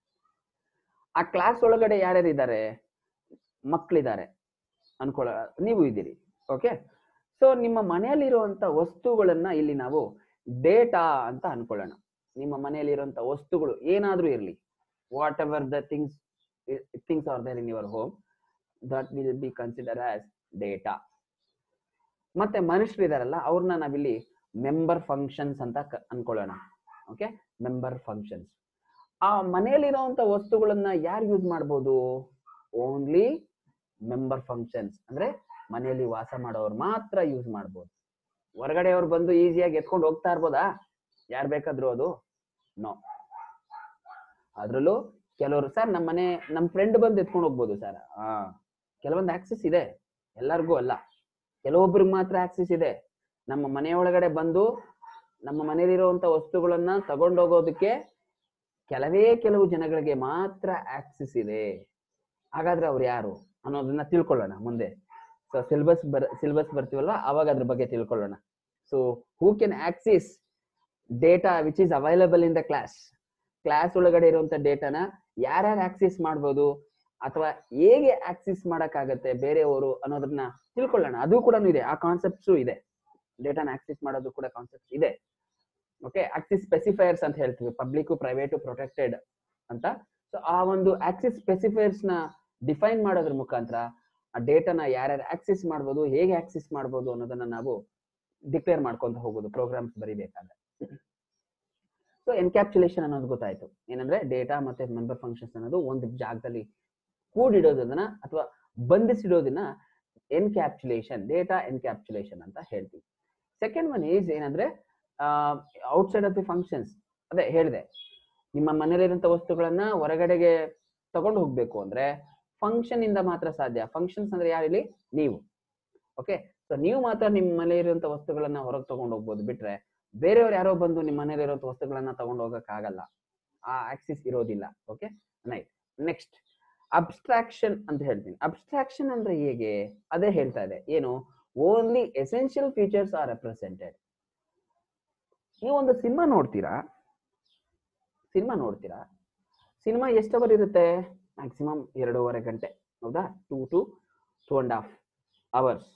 ಆ ಕ್ಲಾಸ್ ಒಳಗಡೆ ಯಾರ್ಯಾರು ಇದ್ದಾರೆ ಮಕ್ಕಳಿದ್ದಾರೆ ಅನ್ಕೊಳ್ಳ ನೀವು ಇದ್ದೀರಿ ಓಕೆ ಸೊ ನಿಮ್ಮ ಮನೆಯಲ್ಲಿರುವಂತ ವಸ್ತುಗಳನ್ನ ಇಲ್ಲಿ ನಾವು ಡೇಟಾ ಅಂತ ಅನ್ಕೊಳ್ಳೋಣ ನಿಮ್ಮ ಮನೆಯಲ್ಲಿರುವಂತ ವಸ್ತುಗಳು ಏನಾದ್ರೂ ಇರಲಿ whatever the things things are there in your home that will be consider as data ಮತ್ತೆ ಮನುಷ್ಯರು ಇದಾರಲ್ಲ ಅವ್ರನ್ನ ನಾವಿಲ್ಲಿ ಮೆಂಬರ್ ಫಂಕ್ಷನ್ಸ್ ಅಂತ ಕ- ಅನ್ಕೊಳ್ಳೋಣ ಓಕೆ ಮೆಂಬರ್ ಫಂಕ್ಷನ್ಸ್ ಆ ಮನೆಯಲ್ಲಿರುವಂತ ವಸ್ತುಗಳನ್ನ ಯಾರು ಯೂಸ್ ಮಾಡ್ಬೋದು ಓನ್ಲಿ ಮೆಂಬರ್ ಫಂಕ್ಷನ್ಸ್ ಅಂದ್ರೆ ಮನೆಯಲ್ಲಿ ವಾಸ ಮಾಡೋರು ಮಾತ್ರ ಯೂಸ್ ಮಾಡ್ಬೋದು ಹೊರಗಡೆ ಅವ್ರು ಬಂದು ಈಸಿಯಾಗಿ ಎತ್ಕೊಂಡು ಹೋಗ್ತಾ ಇರ್ಬೋದಾ ಯಾರು ಬೇಕಾದ್ರೂ ಅದು ನೋ ಅದ್ರಲ್ಲೂ ಕೆಲವರು ಸರ್ ನಮ್ಮ ಮನೆ ನಮ್ಮ ಫ್ರೆಂಡ್ ಬಂದು ಎತ್ಕೊಂಡು ಹೋಗ್ಬೋದು ಸರ್ ಹಾ ಕೆಲವೊಂದು ಆಕ್ಸೆಸ್ ಇದೆ ಎಲ್ಲರಿಗೂ ಅಲ್ಲ ಕೆಲವೊಬ್ರಿಗೆ ಮಾತ್ರ ಆಕ್ಸೆಸ್ ಇದೆ ನಮ್ಮ ಮನೆ ಒಳಗಡೆ ಬಂದು ನಮ್ಮ ಮನೆಯಲ್ಲಿರುವಂತ ವಸ್ತುಗಳನ್ನ ತಗೊಂಡೋಗೋದಕ್ಕೆ ಕೆಲವೇ ಕೆಲವು ಜನಗಳಿಗೆ ಮಾತ್ರ ಆಕ್ಸೆಸ್ ಇದೆ ಹಾಗಾದ್ರೆ ಅವ್ರು ಯಾರು ಅನ್ನೋದನ್ನ ತಿಳ್ಕೊಳ್ಳೋಣ ಮುಂದೆ ಸೊ ಸಿಲೆಬಸ್ ಬರ್ ಸಿಲೆಬಸ್ ಬರ್ತೀವಲ್ವ ಅವಾಗ ಅದ್ರ ಬಗ್ಗೆ ತಿಳ್ಕೊಳ್ಳೋಣ so who can access data which is available in the class class ಒಳಗಡೆ ಇರುವಂತ ಡೇಟಾನ ಯಾರ್ಯಾರು ಆಕ್ಸಿಸ್ ಮಾಡ್ಬೋದು ಅಥವಾ ಹೇಗೆ ಆಕ್ಸಿಸ್ ಮಾಡಕ್ಕಾಗತ್ತೆ ಬೇರೆಯವರು ಅನ್ನೋದನ್ನ ತಿಳ್ಕೊಳ್ಳೋಣ ಅದು ಕೂಡ ಇದೆ ಆ ಕಾನ್ಸೆಪ್ಟ್ಸು ಇದೆ ಡೇಟಾನ ಆಕ್ಸಿಸ್ ಮಾಡೋದು ಕೂಡ ಕಾನ್ಸೆಪ್ಟ್ ಇದೆ ಓಕೆ ಆಕ್ಸಿಸ್ ಸ್ಪೆಸಿಫೈಯರ್ಸ್ ಅಂತ ಹೇಳ್ತೀವಿ ಪಬ್ಲಿಕ್ ಪ್ರೈವೇಟ್ ಪ್ರೊಟೆಕ್ಟೆಡ್ ಅಂತ ಸೊ ಆ ಒಂದು ಆಕ್ಸಿಸ್ ಸ್ಪೆಸಿಫೈಯರ್ಸ್ ನ ಡಿಫೈನ್ ಮಾಡೋದ್ರ ಮುಖಾಂತರ ಆ ಡೇಟಾನ ಯಾರ್ಯಾರು ಆಕ್ಸಿಸ್ ಮಾಡ್ಬೋದು ಹೇಗೆ ಆಕ್ಸಿಸ್ ಮಾಡ್ಬೋದು ಅನ್ನೋದನ್ನ ನಾವು ಡಿಕ್ಲೇರ್ ಮಾಡ್ಕೊಂತ ಹೋಗೋದು ಪ್ರೋಗ್ರಾಮ್ಸ್ ಬರಿಬೇಕಾದ್ರೆ ಸೊ ಎನ್ಕ್ಯಾಪ್ಸುಲೇಷನ್ ಅನ್ನೋದು ಗೊತ್ತಾಯ್ತು ಏನಂದ್ರೆ ಡೇಟಾ ಮತ್ತೆ ಮೆಂಬರ್ ಫಂಕ್ಷನ್ಸ್ ಅನ್ನೋದು ಒಂದು ಜಾಗದಲ್ಲಿ ಕೂಡಿಡೋದನ್ನ ಅಥವಾ ಬಂಧಿಸಿಡೋದನ್ನ ಎನ್ಕ್ಯಾಪ್ಸುಲೇಷನ್ ಡೇಟಾ ಎನ್ಕ್ಯಾಪ್ಸುಲೇಷನ್ ಅಂತ ಹೇಳ್ತೀವಿ ಸೆಕೆಂಡ್ ಒನ್ ಈಸ್ ಏನಂದ್ರೆ ಔಟ್ಸೈಡ್ ಆಫ್ ದಿ ಫಂಕ್ಷನ್ಸ್ ಅದೇ ಹೇಳಿದೆ ನಿಮ್ಮ ಮನೇಲಿರುವಂತ ವಸ್ತುಗಳನ್ನ ಹೊರಗಡೆಗೆ ತಗೊಂಡು ಹೋಗ್ಬೇಕು ಅಂದ್ರೆ ಫಂಕ್ಷನ್ ಇಂದ ಮಾತ್ರ ಸಾಧ್ಯ ಫಂಕ್ಷನ್ಸ್ ಅಂದ್ರೆ ಯಾರಿಲ್ಲಿ ನೀವು ಓಕೆ ಸೊ ನೀವು ಮಾತ್ರ ನಿಮ್ಮ ಮನೆ ಇರುವಂತ ವಸ್ತುಗಳನ್ನ ಹೊರಗೆ ತಗೊಂಡು ಹೋಗ್ಬೋದು ಬಿಟ್ರೆ ಬೇರೆಯವ್ರು ಯಾರೋ ಬಂದು ನಿಮ್ಮ ಮನೇಲಿ ಇರೋ ವಸ್ತುಗಳನ್ನ ತಗೊಂಡು ಹೋಗಕ್ಕಾಗಲ್ಲ ಆ ಆಕ್ಸಿಸ್ ಇರೋದಿಲ್ಲ ಓಕೆ ನೈಟ್ ನೆಕ್ಸ್ಟ್ ಅಬ್ಸ್ಟ್ರಾಕ್ಷನ್ ಅಂತ ಹೇಳ್ತೀನಿ ಅಬ್ಸ್ಟ್ರಾಕ್ಷನ್ ಅಂದ್ರೆ ಹೇಗೆ ಅದೇ ಹೇಳ್ತಾ ಇದೆ ಏನು only essential features are represented ನೀವು ಒಂದು ಸಿನಿಮಾ ನೋಡ್ತೀರಾ ಸಿನಿಮಾ ನೋಡ್ತೀರಾ ಸಿನಿಮಾ ಎಷ್ಟು ಅವರ್ ಇರುತ್ತೆ ಮ್ಯಾಕ್ಸಿಮಮ್ ಎರಡೂವರೆ ಗಂಟೆ ಹೌದಾ two to two and half hours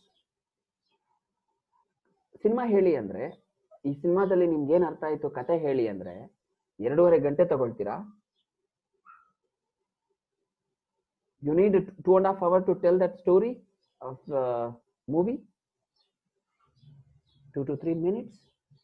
cinema ಹೇಳಿ ಅಂದ್ರೆ ಈ ಸಿನಿಮಾದಲ್ಲಿ ನಿಮ್ಗೆ ಏನ್ ಅರ್ಥ ಆಯ್ತು ಕತೆ ಹೇಳಿ ಅಂದ್ರೆ ಎರಡೂವರೆ ಗಂಟೆ ತಗೊಳ್ತೀರಾ you need two and half hour to tell that story of movie two to three minutes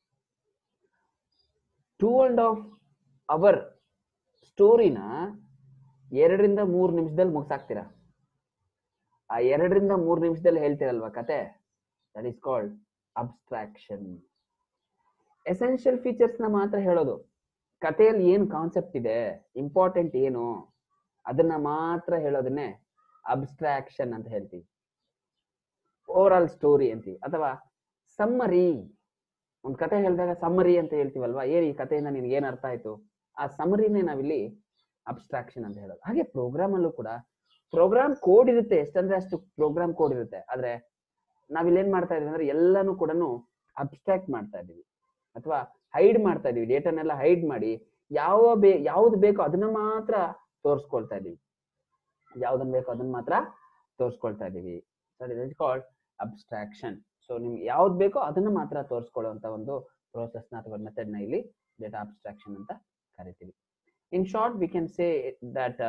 two and half hour ಸ್ಟೋರಿನ ಎರಡರಿಂದ ಮೂರು ನಿಮಿಷದಲ್ಲಿ ಮುಗಿಸಾಕ್ತೀರಾ ಆ ಎರಡರಿಂದ ಮೂರು ನಿಮಿಷದಲ್ಲಿ ಹೇಳ್ತೀರಲ್ವಾ ಕತೆ that is called abstraction essential features ನ ಮಾತ್ರ ಹೇಳೋದು ಕಥೆಯಲ್ಲಿ ಏನು ಕಾನ್ಸೆಪ್ಟ್ ಇದೆ ಇಂಪಾರ್ಟೆಂಟ್ ಏನು ಅದನ್ನ ಮಾತ್ರ ಹೇಳೋದನ್ನೇ ಅಬ್ಸ್ಟ್ರಾಕ್ಷನ್ ಅಂತ ಹೇಳ್ತೀವಿ ಓವರ್ ಆಲ್ ಸ್ಟೋರಿ ಅಂತೀವಿ ಅಥವಾ ಸಮ್ಮರಿ ಒಂದು ಕತೆ ಹೇಳಿದಾಗ ಸಮ್ಮರಿ ಅಂತ ಹೇಳ್ತೀವಲ್ವಾ ಏನ್ ಈ ಕಥೆಯಿಂದ ನಿನ್ಗೆ ಏನ್ ಅರ್ಥ ಆಯ್ತು ಆ ಸಮರಿನೇ ನಾವಿಲ್ಲಿ ಅಬ್ಸ್ಟ್ರಾಕ್ಷನ್ ಅಂತ ಹೇಳೋದು ಹಾಗೆ ಪ್ರೋಗ್ರಾಮ್ ಅಲ್ಲೂ ಕೂಡ ಪ್ರೋಗ್ರಾಮ್ ಕೋಡ್ ಇರುತ್ತೆ ಎಷ್ಟಂದ್ರೆ ಅಷ್ಟು ಪ್ರೋಗ್ರಾಮ್ ಕೋಡ್ ಇರುತ್ತೆ ಆದ್ರೆ ನಾವಿಲ್ಲಿ ಏನ್ ಮಾಡ್ತಾ ಇದೀವಿ ಅಂದ್ರೆ ಎಲ್ಲಾನು ಕೂಡ ಅಬ್ಸ್ಟ್ರಾಕ್ಟ್ ಮಾಡ್ತಾ ಇದೀವಿ ಅಥವಾ ಹೈಡ್ ಮಾಡ್ತಾ ಇದೀವಿ ಡೇಟಾನೆಲ್ಲ ಹೈಡ್ ಮಾಡಿ ಯಾವ ಬೇ ಯಾವ್ದು ಬೇಕೋ ಅದನ್ನ ಮಾತ್ರ ತೋರಿಸ್ಕೊಳ್ತಾ ಇದೀವಿ ಯಾವ್ದನ್ನ ಬೇಕೋ ಅದನ್ನ ಮಾತ್ರ ತೋರಿಸ್ಕೊಳ್ತಾ ಇದೀವಿ ಇಟ್ ಕಾಲ್ಡ್ ಅಬ್ಸ್ಟ್ರಾಕ್ಷನ್ ಸೊ ನಿಮ್ಗೆ ಯಾವ್ದು ಬೇಕೋ ಅದನ್ನ ಮಾತ್ರ ತೋರಿಸ್ಕೊಳ್ಳುವಂತ ಒಂದು ಪ್ರೋಸೆಸ್ನ ಅಥವಾ ಮೆಥಡ್ ನ ಇಲ್ಲಿ ಡೇಟಾ ಅಬ್ಸ್ಟ್ರಾಕ್ಷನ್ ಅಂತ ಕರಿತೀವಿ in short we can say that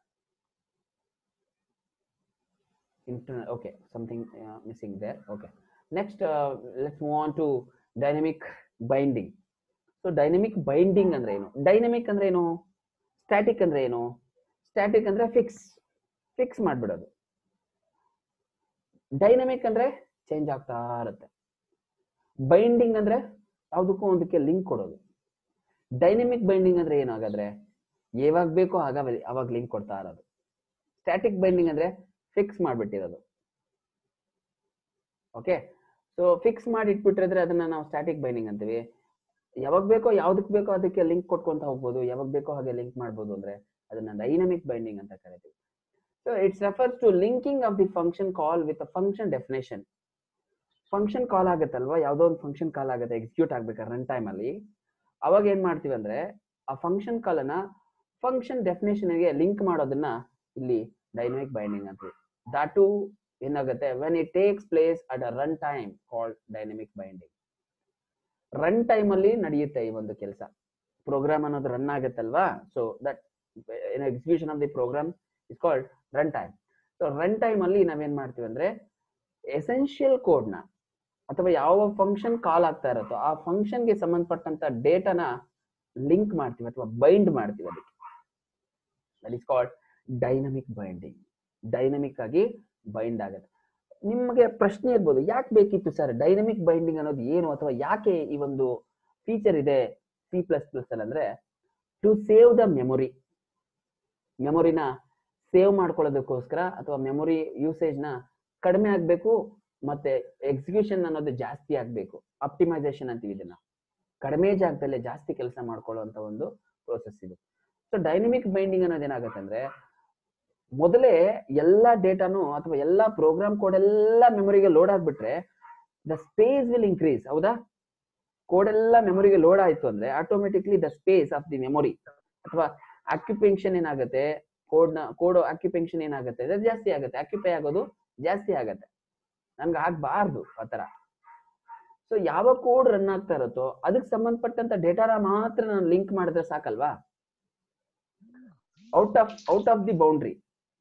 internal okay something uh, missing there okay next uh, let's move on to dynamic binding so dynamic binding ಅಂದ್ರೆ ಏನು dynamic ಅಂದ್ರೆ ಏನು static ಅಂದ್ರೆ ಏನು static ಅಂದ್ರೆ ಫಿಕ್ಸ್ ಫಿಕ್ಸ್ ಮಾಡ್ಬಿಡೋದು ಡೈನಮಿಕ್ ಅಂದ್ರೆ ಚೇಂಜ್ ಆಗ್ತಾ ಇರುತ್ತೆ ಬೈಂಡಿಂಗ್ ಅಂದ್ರೆ ಯಾವುದಕ್ಕೂ ಒಂದಕ್ಕೆ ಲಿಂಕ್ ಕೊಡೋದು ಡೈನಮಿಕ್ ಬೈಂಡಿಂಗ್ ಅಂದ್ರೆ ಏನಾಗಾದ್ರೆ ಯಾವಾಗ ಬೇಕೋ ಆಗ ಅವಾಗ ಲಿಂಕ್ ಕೊಡ್ತಾ ಇರೋದು ಸ್ಟ್ಯಾಟಿಕ್ ಬೈಂಡಿಂಗ್ ಅಂದ್ರೆ ಫಿಕ್ಸ್ ಮಾಡಿಬಿಟ್ಟಿರೋದು ಓಕೆ ಸೊ ಫಿಕ್ಸ್ ಮಾಡಿ ಇಟ್ಬಿಟ್ರಿದ್ರೆ ಅದನ್ನ ನಾವು ಸ್ಟ್ಯಾಟಿಕ್ ಬೈಂಡಿಂಗ್ ಅಂತೀವಿ ಯಾವಾಗ ಬೇಕೋ ಯಾವ್ದಕ್ ಬೇಕೋ ಅದಕ್ಕೆ ಲಿಂಕ್ ಕೊಟ್ಕೊಂತ ಹೋಗ್ಬೋದು ಯಾವಾಗ ಬೇಕೋ ಹಾಗೆ ಲಿಂಕ್ ಮಾಡ್ಬೋದು ಅಂದ್ರೆ ಅದನ್ನ ಡೈನಮಿಕ್ ಬೈಂಡಿಂಗ್ ಅಂತ ಕರಿತೀವಿ so it's refers to linking of the function call with a function definition function call ಆಗುತ್ತಲ್ವಾ ಯಾವ್ದೋ ಒಂದು ಫಂಕ್ಷನ್ ಕಾಲ್ ಆಗುತ್ತೆ ಎಕ್ಸಿಕ್ಯೂಟ್ ಆಗ್ಬೇಕಾದ್ರೆ ರನ್ ಟೈಮ್ ಅಲ್ಲಿ ಅವಾಗ ಏನ್ ಮಾಡ್ತೀವಿ ಅಂದ್ರೆ ಆ ಫಂಕ್ಷನ್ ಕಾಲ್ ಅನ್ನ ಫಂಕ್ಷನ್ ಡೆಫಿನೇಷನ್ ಗೆ ಲಿಂಕ್ ಮಾಡೋದನ್ನ ಇಲ್ಲಿ ಡೈನಮಿಕ್ ಬೈಂಡಿಂಗ್ ಅಂತೀವಿ ದಾಟು ಏನಾಗುತ್ತೆ when it takes place at a run time called dynamic binding run time ಅಲ್ಲಿ ನಡೆಯುತ್ತೆ ಈ ಒಂದು ಕೆಲಸ ಪ್ರೋಗ್ರಾಮ್ ಅನ್ನೋದು ರನ್ ಆಗುತ್ತಲ್ವಾ so that execution of the program is called run time so run time ಅಲ್ಲಿ ನಾವೇನ್ ಮಾಡ್ತೀವಿ ಅಂದ್ರೆ ಎಸೆನ್ಷಿಯಲ್ ಕೋಡ್ ನ ಅಥವಾ ಯಾವ ಫಂಕ್ಷನ್ ಕಾಲ್ ಆಗ್ತಾ ಇರುತ್ತೋ ಆ ಫಂಕ್ಷನ್ ಗೆ ಸಂಬಂಧಪಟ್ಟಂತ ಡೇಟಾನ ಲಿಂಕ್ ಮಾಡ್ತೀವಿ ಅಥವಾ ಬೈಂಡ್ ಮಾಡ್ತೀವಿ ಅದಕ್ಕೆ that is called dynamic binding dynamic ಆಗಿ ಬೈಂಡ್ ಆಗುತ್ತೆ ನಿಮಗೆ ಪ್ರಶ್ನೆ ಇರ್ಬೋದು ಯಾಕೆ ಬೇಕಿತ್ತು ಸರ್ ಡೈನಮಿಕ್ ಬೈಂಡಿಂಗ್ ಅನ್ನೋದು ಏನು ಅಥವಾ ಯಾಕೆ ಈ ಒಂದು ಫೀಚರ್ ಇದೆ ಸಿ ಪ್ಲಸ್ ಪ್ಲಸ್ ಅಲ್ಲಿ ಅಂದ್ರೆ ಟು ಸೇವ್ ದ ಮೆಮೊರಿ ಮೆಮೊರಿನ ಸೇವ್ ಮಾಡ್ಕೊಳ್ಳೋದಕ್ಕೋಸ್ಕರ ಅಥವಾ ಮೆಮೊರಿ ಯೂಸೇಜ್ ನ ಕಡಿಮೆ ಆಗ್ಬೇಕು ಮತ್ತೆ ಎಕ್ಸಿಕ್ಯೂಷನ್ ಅನ್ನೋದು ಜಾಸ್ತಿ ಆಗ್ಬೇಕು ಆಪ್ಟಿಮೈಸೇಷನ್ ಅಂತೀವಿ ಇದನ್ನ ಕಡಿಮೆ ಜಾಗದಲ್ಲೇ ಜಾಸ್ತಿ ಕೆಲಸ ಮಾಡ್ಕೊಳ್ಳುವಂತ ಒಂದು ಪ್ರೋಸೆಸ್ ಇದು ಸೊ ಡೈನಮಿಕ್ ಬೈಂಡಿಂಗ್ ಅನ್ನೋದು ಏನಾಗುತ್ತೆ ಅಂದ್ರೆ ಮೊದಲೇ ಎಲ್ಲಾ ಡೇಟಾನು ಅಥವಾ ಎಲ್ಲಾ ಪ್ರೋಗ್ರಾಮ್ ಕೋಡ್ ಎಲ್ಲ ಮೆಮೊರಿಗೆ ಲೋಡ್ ಆಗ್ಬಿಟ್ರೆ ದ ಸ್ಪೇಸ್ ವಿಲ್ ಇನ್ಕ್ರೀಸ್ ಹೌದಾ ಕೋಡ್ ಎಲ್ಲ ಮೆಮೊರಿಗೆ ಲೋಡ್ ಆಯ್ತು ಅಂದ್ರೆ automatically the space of the memory ಅಥವಾ ಆಕ್ಯುಪೆನ್ಷನ್ ಏನಾಗುತ್ತೆ ಕೋಡ್ ನ ಕೋಡ್ ಆಕ್ಯುಪೆನ್ಷನ್ ಏನಾಗುತ್ತೆ ಅದು ಜಾಸ್ತಿ ಆಗುತ್ತೆ ಆಕ್ಯುಪೈ ಆಗೋದು ಜಾಸ್ತಿ ಆಗತ್ತೆ ನನ್ಗೆ ಆಗ್ಬಾರ್ದು ಆತರ ಸೊ ಯಾವ ಕೋಡ್ ರನ್ ಆಗ್ತಾ ಇರುತ್ತೋ ಅದಕ್ಕೆ ಸಂಬಂಧಪಟ್ಟಂತ ಡೇಟಾನ ಮಾತ್ರ ನಾನು ಲಿಂಕ್ ಮಾಡಿದ್ರೆ ಸಾಕಲ್ವಾ out of out of the boundary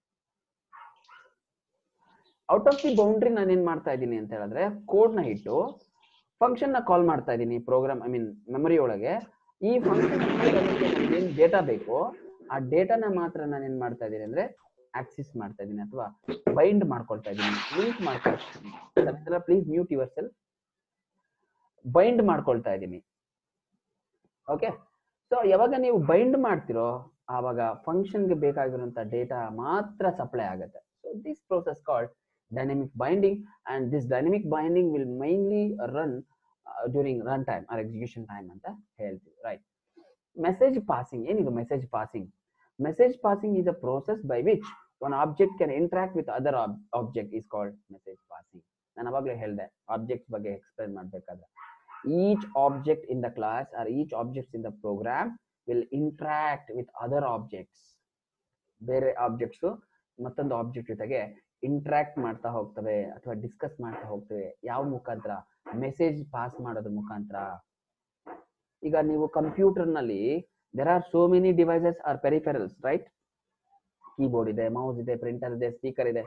out of the boundary ನಾನು ಏನ್ ಮಾಡ್ತಾ ಇದ್ದೀನಿ ಅಂತ ಹೇಳಿದ್ರೆ ಕೋಡ್ ನ ಇಟ್ಟು ಫಂಕ್ಷನ್ ನ ಕಾಲ್ ಮಾಡ್ತಾ ಇದ್ದೀನಿ ಪ್ರೋಗ್ರಾಮ್ ಐ ಮೀನ್ ಮೆಮೊರಿ ಒಳಗೆ ಈ ಫಂಕ್ಷನ್ ಏನ್ ಡೇಟಾ ಬೇಕು ಆ ಡೇಟಾನ ಮಾತ್ರ ನಾನು ಏನ್ ಮಾಡ್ತಾ ಇದ್ದೀನಿ ಅಂದ್ರೆ ಆಕ್ಸಿಸ್ ಮಾಡ್ತಾ ಇದ್ದೀನಿ ಅಥವಾ ಬೈಂಡ್ ಮಾಡ್ಕೊಳ್ತಾ ಇದ್ದೀನಿ ಲಿಂಕ್ ಮಾಡ್ಕೊಳ್ತಾ ಇದ್ದೀನಿ please mute your cell bind ಮಾಡ್ಕೊಳ್ತಾ ಇದ್ದೀನಿ ಓಕೆ ಸೊ ಯಾವಾಗ ನೀವು ಬೈಂಡ್ ಮಾಡ್ತಿರೋ ಆವಾಗ ಫಂಕ್ಷನ್ಗೆ ಬೇಕಾಗಿರುವಂತ ಡೇಟಾ ಮಾತ್ರ ಸಪ್ಲೈ ಆಗುತ್ತೆ so this process called dynamic binding and this dynamic binding will mainly run during run time or execution time ಅಂತ ಹೇಳ್ತೀವಿ ರೈಟ್ ಮೆಸೇಜ್ ಪಾಸಿಂಗ್ ಏನಿದು message passing message passing is a process by which one object can interact with other ob- object is called message passing ನಾನು ಅವಾಗಲೇ ಹೇಳಿದೆ ಆಬ್ಜೆಕ್ಟ್ಸ್ ಬಗ್ಗೆ ಎಕ್ಸ್ಪ್ಲೈನ್ ಮಾಡಬೇಕಾದ್ರೆ each object in the class or each objects in the program will interact with other objects ಬೇರೆ ಆಬ್ಜೆಕ್ಟ್ಸು ಮತ್ತೊಂದು ಆಬ್ಜೆಕ್ಟ್ ಜೊತೆಗೆ ಇಂಟ್ರಾಕ್ಟ್ ಮಾಡ್ತಾ ಹೋಗ್ತವೆ ಅಥವಾ ಡಿಸ್ಕಸ್ ಮಾಡ್ತಾ ಹೋಗ್ತವೆ ಯಾವ ಮುಖಾಂತರ ಮೆಸೇಜ್ ಪಾಸ್ ಮಾಡೋದ್ರ ಮುಖಾಂತರ ಈಗ ನೀವು ಕಂಪ್ಯೂಟರ್ನಲ್ಲಿ there are so many devices or peripherals right keyboard ಇದೆ ಮೌಸ್ ಇದೆ ಪ್ರಿಂಟರ್ ಇದೆ ಸ್ಪೀಕರ್ ಇದೆ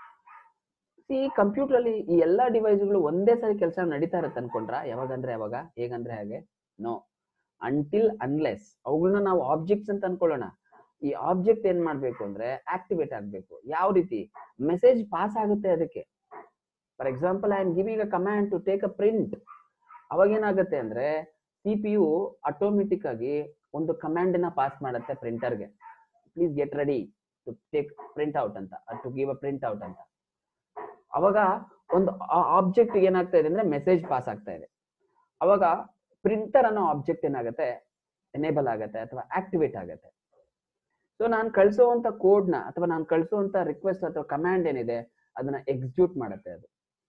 ಸಿ ಕಂಪ್ಯೂಟರ್ ಅಲ್ಲಿ ಈ ಎಲ್ಲಾ ಡಿವೈಸ್ಗಳು ಒಂದೇ ಸರಿ ಕೆಲಸ ನಡೀತಾ ಇರುತ್ತೆ ಅನ್ಕೊಂಡ್ರ ಯಾವಾಗಂದ್ರೆ ಯಾವಾಗ ಹೇಗಂದ್ರೆ ಹಾಗೆ ನೋ ಅಂಟಿಲ್ ಅನ್ಲೆಸ್ ಅವುಗಳನ್ನ ನಾವು ಆಬ್ಜೆಕ್ಟ್ಸ್ ಅಂತ ಅನ್ಕೊಳ್ಳೋಣ ಈ ಆಬ್ಜೆಕ್ಟ್ ಏನ್ ಮಾಡ್ಬೇಕು ಅಂದ್ರೆ ಆಕ್ಟಿವೇಟ್ ಆಗ್ಬೇಕು ಯಾವ ರೀತಿ ಮೆಸೇಜ್ ಪಾಸ್ ಆಗುತ್ತೆ ಅದಕ್ಕೆ for example I am giving a command to take a print ಅವಾಗ ಏನಾಗುತ್ತೆ ಅಂದ್ರೆ ಸಿ ಪಿ ಯು ಆಟೋಮೆಟಿಕ್ ಆಗಿ ಒಂದು ಕಮ್ಯಾಂಡ್ ನ ಪಾಸ್ ಮಾಡುತ್ತೆ ಪ್ರಿಂಟರ್ಗೆ please get ready to take print out ಅಂತ to give a print out ಅಂತ ಅವಾಗ ಒಂದು ಆಬ್ಜೆಕ್ಟ್ ಏನಾಗ್ತಾ ಇದೆ ಅಂದ್ರೆ ಮೆಸೇಜ್ ಪಾಸ್ ಆಗ್ತಾ ಇದೆ ಅವಾಗ ಪ್ರಿಂಟರ್ ಅನ್ನೋ ಆಬ್ಜೆಕ್ಟ್ ಏನಾಗುತ್ತೆ ಎನೇಬಲ್ ಆಗುತ್ತೆ ಅಥವಾ ಆಕ್ಟಿವೇಟ್ ಆಗುತ್ತೆ ಸೊ ನಾನು ಕಳಿಸುವಂತ ಕೋಡ್ ನ ಅಥವಾ ನಾನು ಕಳಿಸುವಂತ ರಿಕ್ವೆಸ್ಟ್ ಅಥವಾ ಕಮಾಂಡ್ ಏನಿದೆ ಅದನ್ನ ಎಕ್ಸಿಕ್ಯೂಟ್ ಮಾಡುತ್ತೆ ಅದು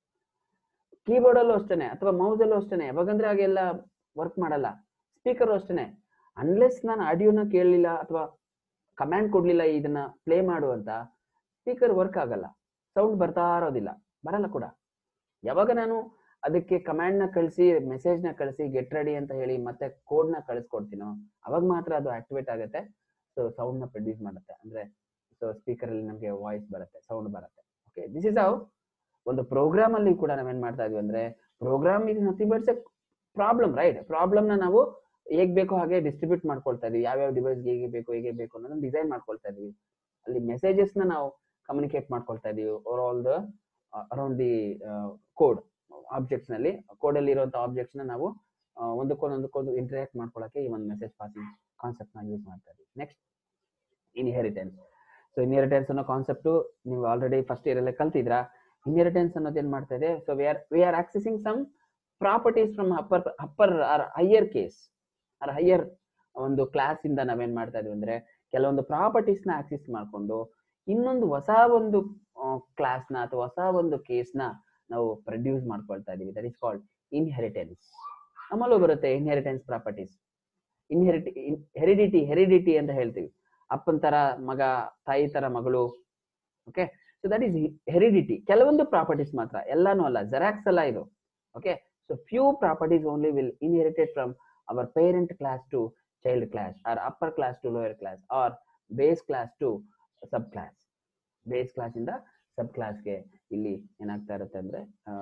ಕೀಬೋರ್ಡ್ ಅಲ್ಲೂ ಅಷ್ಟೇನೆ ಅಥವಾ ಮೌಸ್ ಅಲ್ಲೂ ಅಷ್ಟೇನೆ ಯಾವಾಗಂದ್ರೆ ಹಾಗೆಲ್ಲ ವರ್ಕ್ ಮಾಡಲ್ಲ ಸ್ಪೀಕರ್ ಅಷ್ಟೇನೆ ಅನ್ಲೆಸ್ ನಾನು ಆಡಿಯೋನ ಕೇಳಲಿಲ್ಲ ಅಥವಾ ಕಮ್ಯಾಂಡ್ ಕೊಡ್ಲಿಲ್ಲ ಇದನ್ನ ಪ್ಲೇ ಮಾಡು ಅಂತ ಸ್ಪೀಕರ್ ವರ್ಕ್ ಆಗಲ್ಲ ಸೌಂಡ್ ಬರ್ತಾ ಇರೋದಿಲ್ಲ ಬರಲ್ಲ ಕೂಡ ಯಾವಾಗ ನಾನು ಅದಕ್ಕೆ ಕಮ್ಯಾಂಡ್ ನ ಕಳಿಸಿ ಮೆಸೇಜ್ ನ ಕಳಿಸಿ ಗೆಟ್ ರೆಡಿ ಅಂತ ಹೇಳಿ ಮತ್ತೆ ಕೋಡ್ ನ ಕಳಿಸ್ಕೊಡ್ತೀನೋ ಅವಾಗ ಮಾತ್ರ ಅದು ಆಕ್ಟಿವೇಟ್ ಆಗುತ್ತೆ ಸೊ ಸೌಂಡ್ ನ ಪ್ರೊಡ್ಯೂಸ್ ಮಾಡುತ್ತೆ ಅಂದ್ರೆ ಸೊ ಸ್ಪೀಕರ್ ಅಲ್ಲಿ ನಮಗೆ ವಾಯ್ಸ್ ಬರುತ್ತೆ ಸೌಂಡ್ ಬರುತ್ತೆ ಓಕೆ ದಿಸ್ ಇಸ್ ಹೌ ಒಂದು ಪ್ರೋಗ್ರಾಮ್ ಅಲ್ಲಿ ಕೂಡ ನಾವೇನ್ ಮಾಡ್ತಾ ಇದೀವಿ ಅಂದ್ರೆ program is nothing buts a problem right problem ನ ನಾವು ಹೇಗ್ ಬೇಕೋ ಹಾಗೆ ಡಿಸ್ಟ್ರಿಬ್ಯೂಟ್ ಮಾಡ್ಕೊಳ್ತಾ ಇದೀವಿ ಯಾವ್ಯಾವ ಡಿವೈಸ್ ಹೇಗೆ ಬೇಕು ಹೇಗೆ ಬೇಕು ಅನ್ನೋದನ್ನ ಡಿಸೈನ್ ಮಾಡ್ಕೊಳ್ತಾ ಇದೀವಿ ಅಲ್ಲಿ ಮೆಸೇಜಸ್ ನ ನಾವು ಕಮ್ಯುನಿಕೇಟ್ ಮಾಡ್ಕೊಳ್ತಾ ಇದೀವಿ over all the around the code objects ನಲ್ಲಿ ಕೋಡ್ ಅಲ್ಲಿ ಇರುವಂತ ಆಬ್ಜೆಕ್ಟ್ಸ್ ನ ನಾವು ಆ, ಒಂದಕ್ಕೊಂದು ಒಂದಕ್ಕೊಂದು ಇಂಟರಾಕ್ಟ್ ಮಾಡ್ಕೊಳಕ್ಕೆ ಈ ಒಂದು ಮೆಸೇಜ್ ಪಾಸಿಂಗ್ ಕಾನ್ಸೆಪ್ಟ್ ನ ಯೂಸ್ ಮಾಡ್ತಾ ಇದೀವಿ ನೆಕ್ಸ್ಟ್ ಇನ್ಹೆರಿಟೆನ್ಸ್ ಸೊ ಇನ್ಹೆರಿಟೆನ್ಸ್ ಅನ್ನೋ ಕಾನ್ಸೆಪ್ಟ್ ನೀವು ಆಲ್ರೆಡಿ ಫಸ್ಟ್ ಇಯರ್ ಅಲ್ಲೇ ಕಲ್ತಿದ್ರಾ ಇನ್ಹೆರಿಟೆನ್ಸ್ ಅನ್ನೋದು ಏನ್ ಮಾಡ್ತಾ ಇದೆ so we are we are accessing some properties from upper upper or higher case or higher ಒಂದು ಕ್ಲಾಸ್ ಇಂದ ನಾವೇನ್ ಮಾಡ್ತಾ ಇದೀವಿ ಅಂದ್ರೆ ಕೆಲವೊಂದು ಪ್ರಾಪರ್ಟೀಸ್ ನ ಆಕ್ಸೆಸ್ ಮಾಡ್ಕೊಂಡು ಇನ್ನೊಂದು ಹೊಸ ಒಂದು ಕ್ಲಾಸ್ ನ ಅಥವಾ ಹೊಸ ಒಂದು ಕೇಸ್ ನ ನಾವು ಪ್ರೊಡ್ಯೂಸ್ ಮಾಡ್ಕೊಳ್ತಾ ಇದೀವಿ ದಟ್ ಇಸ್ ಕಾಲ್ಡ್ ಇನ್ಹೆರಿಟೆನ್ಸ್ ನಮ್ಮಲ್ಲೂ ಬರುತ್ತೆ inheritance properties inherit heredity heredity ಅಂತ ಹೇಳ್ತೀವಿ ಅಪ್ಪನ ತರ ಮಗ ತಾಯಿ ತರ ಮಗಳು okay so that is heredity ಕೆಲವೊಂದು ಪ್ರಾಪರ್ಟೀಸ್ ಮಾತ್ರ ಎಲ್ಲಾನು ಅಲ್ಲ ಜೆರಾಕ್ಸ್ ಅಲ್ಲ ಇದು okay so few properties only will inherited from our parent class to child class or upper class to lower class or base class to sub class base class ಇಂದ ಸಬ್ ಕ್ಲಾಸ್ಗೆ ಇಲ್ಲಿ ಏನಾಗ್ತಾ ಇರುತ್ತೆ ಅಂದ್ರೆ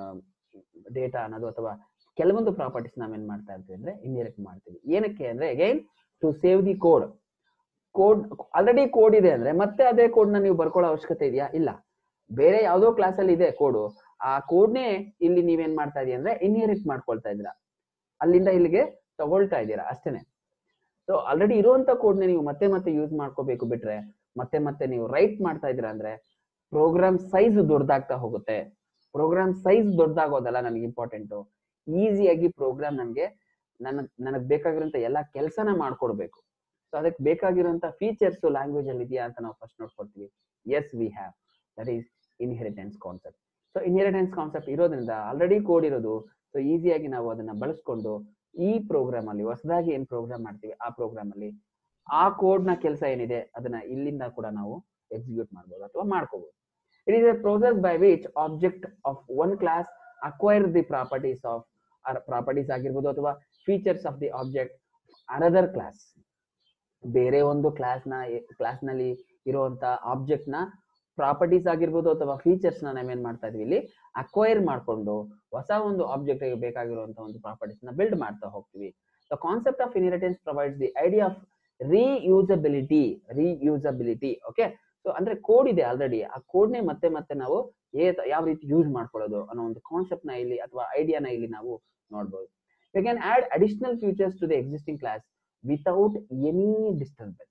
ಡೇಟಾ ಅನ್ನೋದು ಅಥವಾ ಕೆಲವೊಂದು ಪ್ರಾಪರ್ಟೀಸ್ ನಾವೇನ್ ಮಾಡ್ತಾ ಇರ್ತೀವಿ ಅಂದ್ರೆ ಇನ್ಹೆರಿಟ್ ಮಾಡ್ತೀವಿ ಏನಕ್ಕೆ ಅಂದ್ರೆ again to save the code code already code ಇದೆ ಅಂದ್ರೆ ಮತ್ತೆ ಅದೇ ಕೋಡ್ ನ ನೀವು ಬರ್ಕೊಳ್ಳೋ ಅವಶ್ಯಕತೆ ಇದೆಯಾ ಇಲ್ಲ ಬೇರೆ ಯಾವ್ದೋ ಕ್ಲಾಸ್ ಅಲ್ಲಿ ಇದೆ ಕೋಡು ಆ ಕೋಡ್ನೇ ಇಲ್ಲಿ ನೀವೇನ್ ಮಾಡ್ತಾ ಇದೀಯ ಅಂದ್ರೆ ಇನ್ಹೆರಿಟ್ ಮಾಡ್ಕೊಳ್ತಾ ಇದ್ದೀರಾ ಅಲ್ಲಿಂದ ಇಲ್ಲಿಗೆ ತಗೊಳ್ತಾ ಇದ್ದೀರಾ ಅಷ್ಟೇನೆ ಸೊ ಆಲ್ರೆಡಿ ಇರುವಂತ ಕೋಡ್ನ ನೀವು ಮತ್ತೆ ಮತ್ತೆ ಯೂಸ್ ಮಾಡ್ಕೋಬೇಕು ಬಿಟ್ರೆ ಮತ್ತೆ ಮತ್ತೆ ನೀವು ರೈಟ್ ಮಾಡ್ತಾ ಇದ್ದೀರಾ ಅಂದ್ರೆ ಪ್ರೋಗ್ರಾಮ್ ಸೈಜ್ ದೊಡ್ಡದಾಗ್ತಾ ಹೋಗುತ್ತೆ ಪ್ರೋಗ್ರಾಮ್ ಸೈಜ್ ದೊಡ್ಡದಾಗೋದಲ್ಲ ನನಗೆ ಇಂಪಾರ್ಟೆಂಟು ಈಸಿಯಾಗಿ ಪ್ರೋಗ್ರಾಮ್ ನನಗೆ ನನ್ನ ನನಗೆ ಬೇಕಾಗಿರೋಂಥ ಎಲ್ಲ ಕೆಲಸನ ಮಾಡ್ಕೊಡ್ಬೇಕು ಸೊ ಅದಕ್ಕೆ ಬೇಕಾಗಿರುವಂತ ಫೀಚರ್ಸ್ ಲ್ಯಾಂಗ್ವೇಜ್ ಅಲ್ಲಿ ಇದೆಯಾ ಅಂತ ನಾವು ಫಸ್ಟ್ ನೋಡ್ಕೊಳ್ತೀವಿ yes we have that is inheritance concept so inheritance concept ಇರೋದ್ರಿಂದ ಆಲ್ರೆಡಿ ಕೋಡ್ ಇರೋದು ಸೊ ಈಸಿಯಾಗಿ ನಾವು ಅದನ್ನ ಬಳಸ್ಕೊಂಡು ಈ ಪ್ರೋಗ್ರಾಮ್ ಅಲ್ಲಿ ಹೊಸದಾಗಿ ಏನ್ ಪ್ರೋಗ್ರಾಮ್ ಮಾಡ್ತೀವಿ ಆ ಪ್ರೋಗ್ರಾಮ್ ಅಲ್ಲಿ ಆ ಕೋಡ್ ನ ಕೆಲಸ ಏನಿದೆ ಅದನ್ನ ಇಲ್ಲಿಂದ ಕೂಡ ನಾವು ಎಕ್ಸಿಕ್ಯೂಟ್ ಮಾಡ್ಬೋದು ಅಥವಾ ಮಾಡ್ಕೋಬಹುದು it is a process by which object of one class acquire the properties of properties ಆಗಿರ್ಬೋದು ಅಥವಾ features of the object another class ಬೇರೆ ಒಂದು ಕ್ಲಾಸ್ ನ ಕ್ಲಾಸ್ ನಲ್ಲಿ ಇರುವಂತ ಆಬ್ಜೆಕ್ಟ್ ನ ಪ್ರಾಪರ್ಟೀಸ್ ಆಗಿರ್ಬೋದು ಅಥವಾ ಫೀಚರ್ಸ್ ನ ನಾವೇನ್ ಮಾಡ್ತಾ ಇದೀವಿ ಇಲ್ಲಿ ಅಕ್ವೈರ್ ಮಾಡ್ಕೊಂಡು ಹೊಸ ಒಂದು ಆಬ್ಜೆಕ್ಟ್ ಬೇಕಾಗಿರುವಂತ ಒಂದು ಪ್ರಾಪರ್ಟೀಸ್ ನ ಬಿಲ್ಡ್ ಮಾಡ್ತಾ ಹೋಗ್ತೀವಿ the concept of inheritance provides the idea of reusability reusability okay so ಅಂದ್ರೆ ಕೋಡ್ ಇದೆ ಆಲ್ರೆಡಿ ಆ ಕೋಡ್ನೇ ಮತ್ತೆ ಮತ್ತೆ ನಾವು ಏ- ಯಾವ ರೀತಿ ಯೂಸ್ ಮಾಡ್ಕೊಳ್ಳೋದು ಅನ್ನೋ ಒಂದು ಕಾನ್ಸೆಪ್ಟ್ ನ ಇಲ್ಲಿ ಅಥವಾ ಐಡಿಯಾನ ಇಲ್ಲಿ ನಾವು ನೋಡ್ಬೋದು we can add additional features to the existing class without any disturbance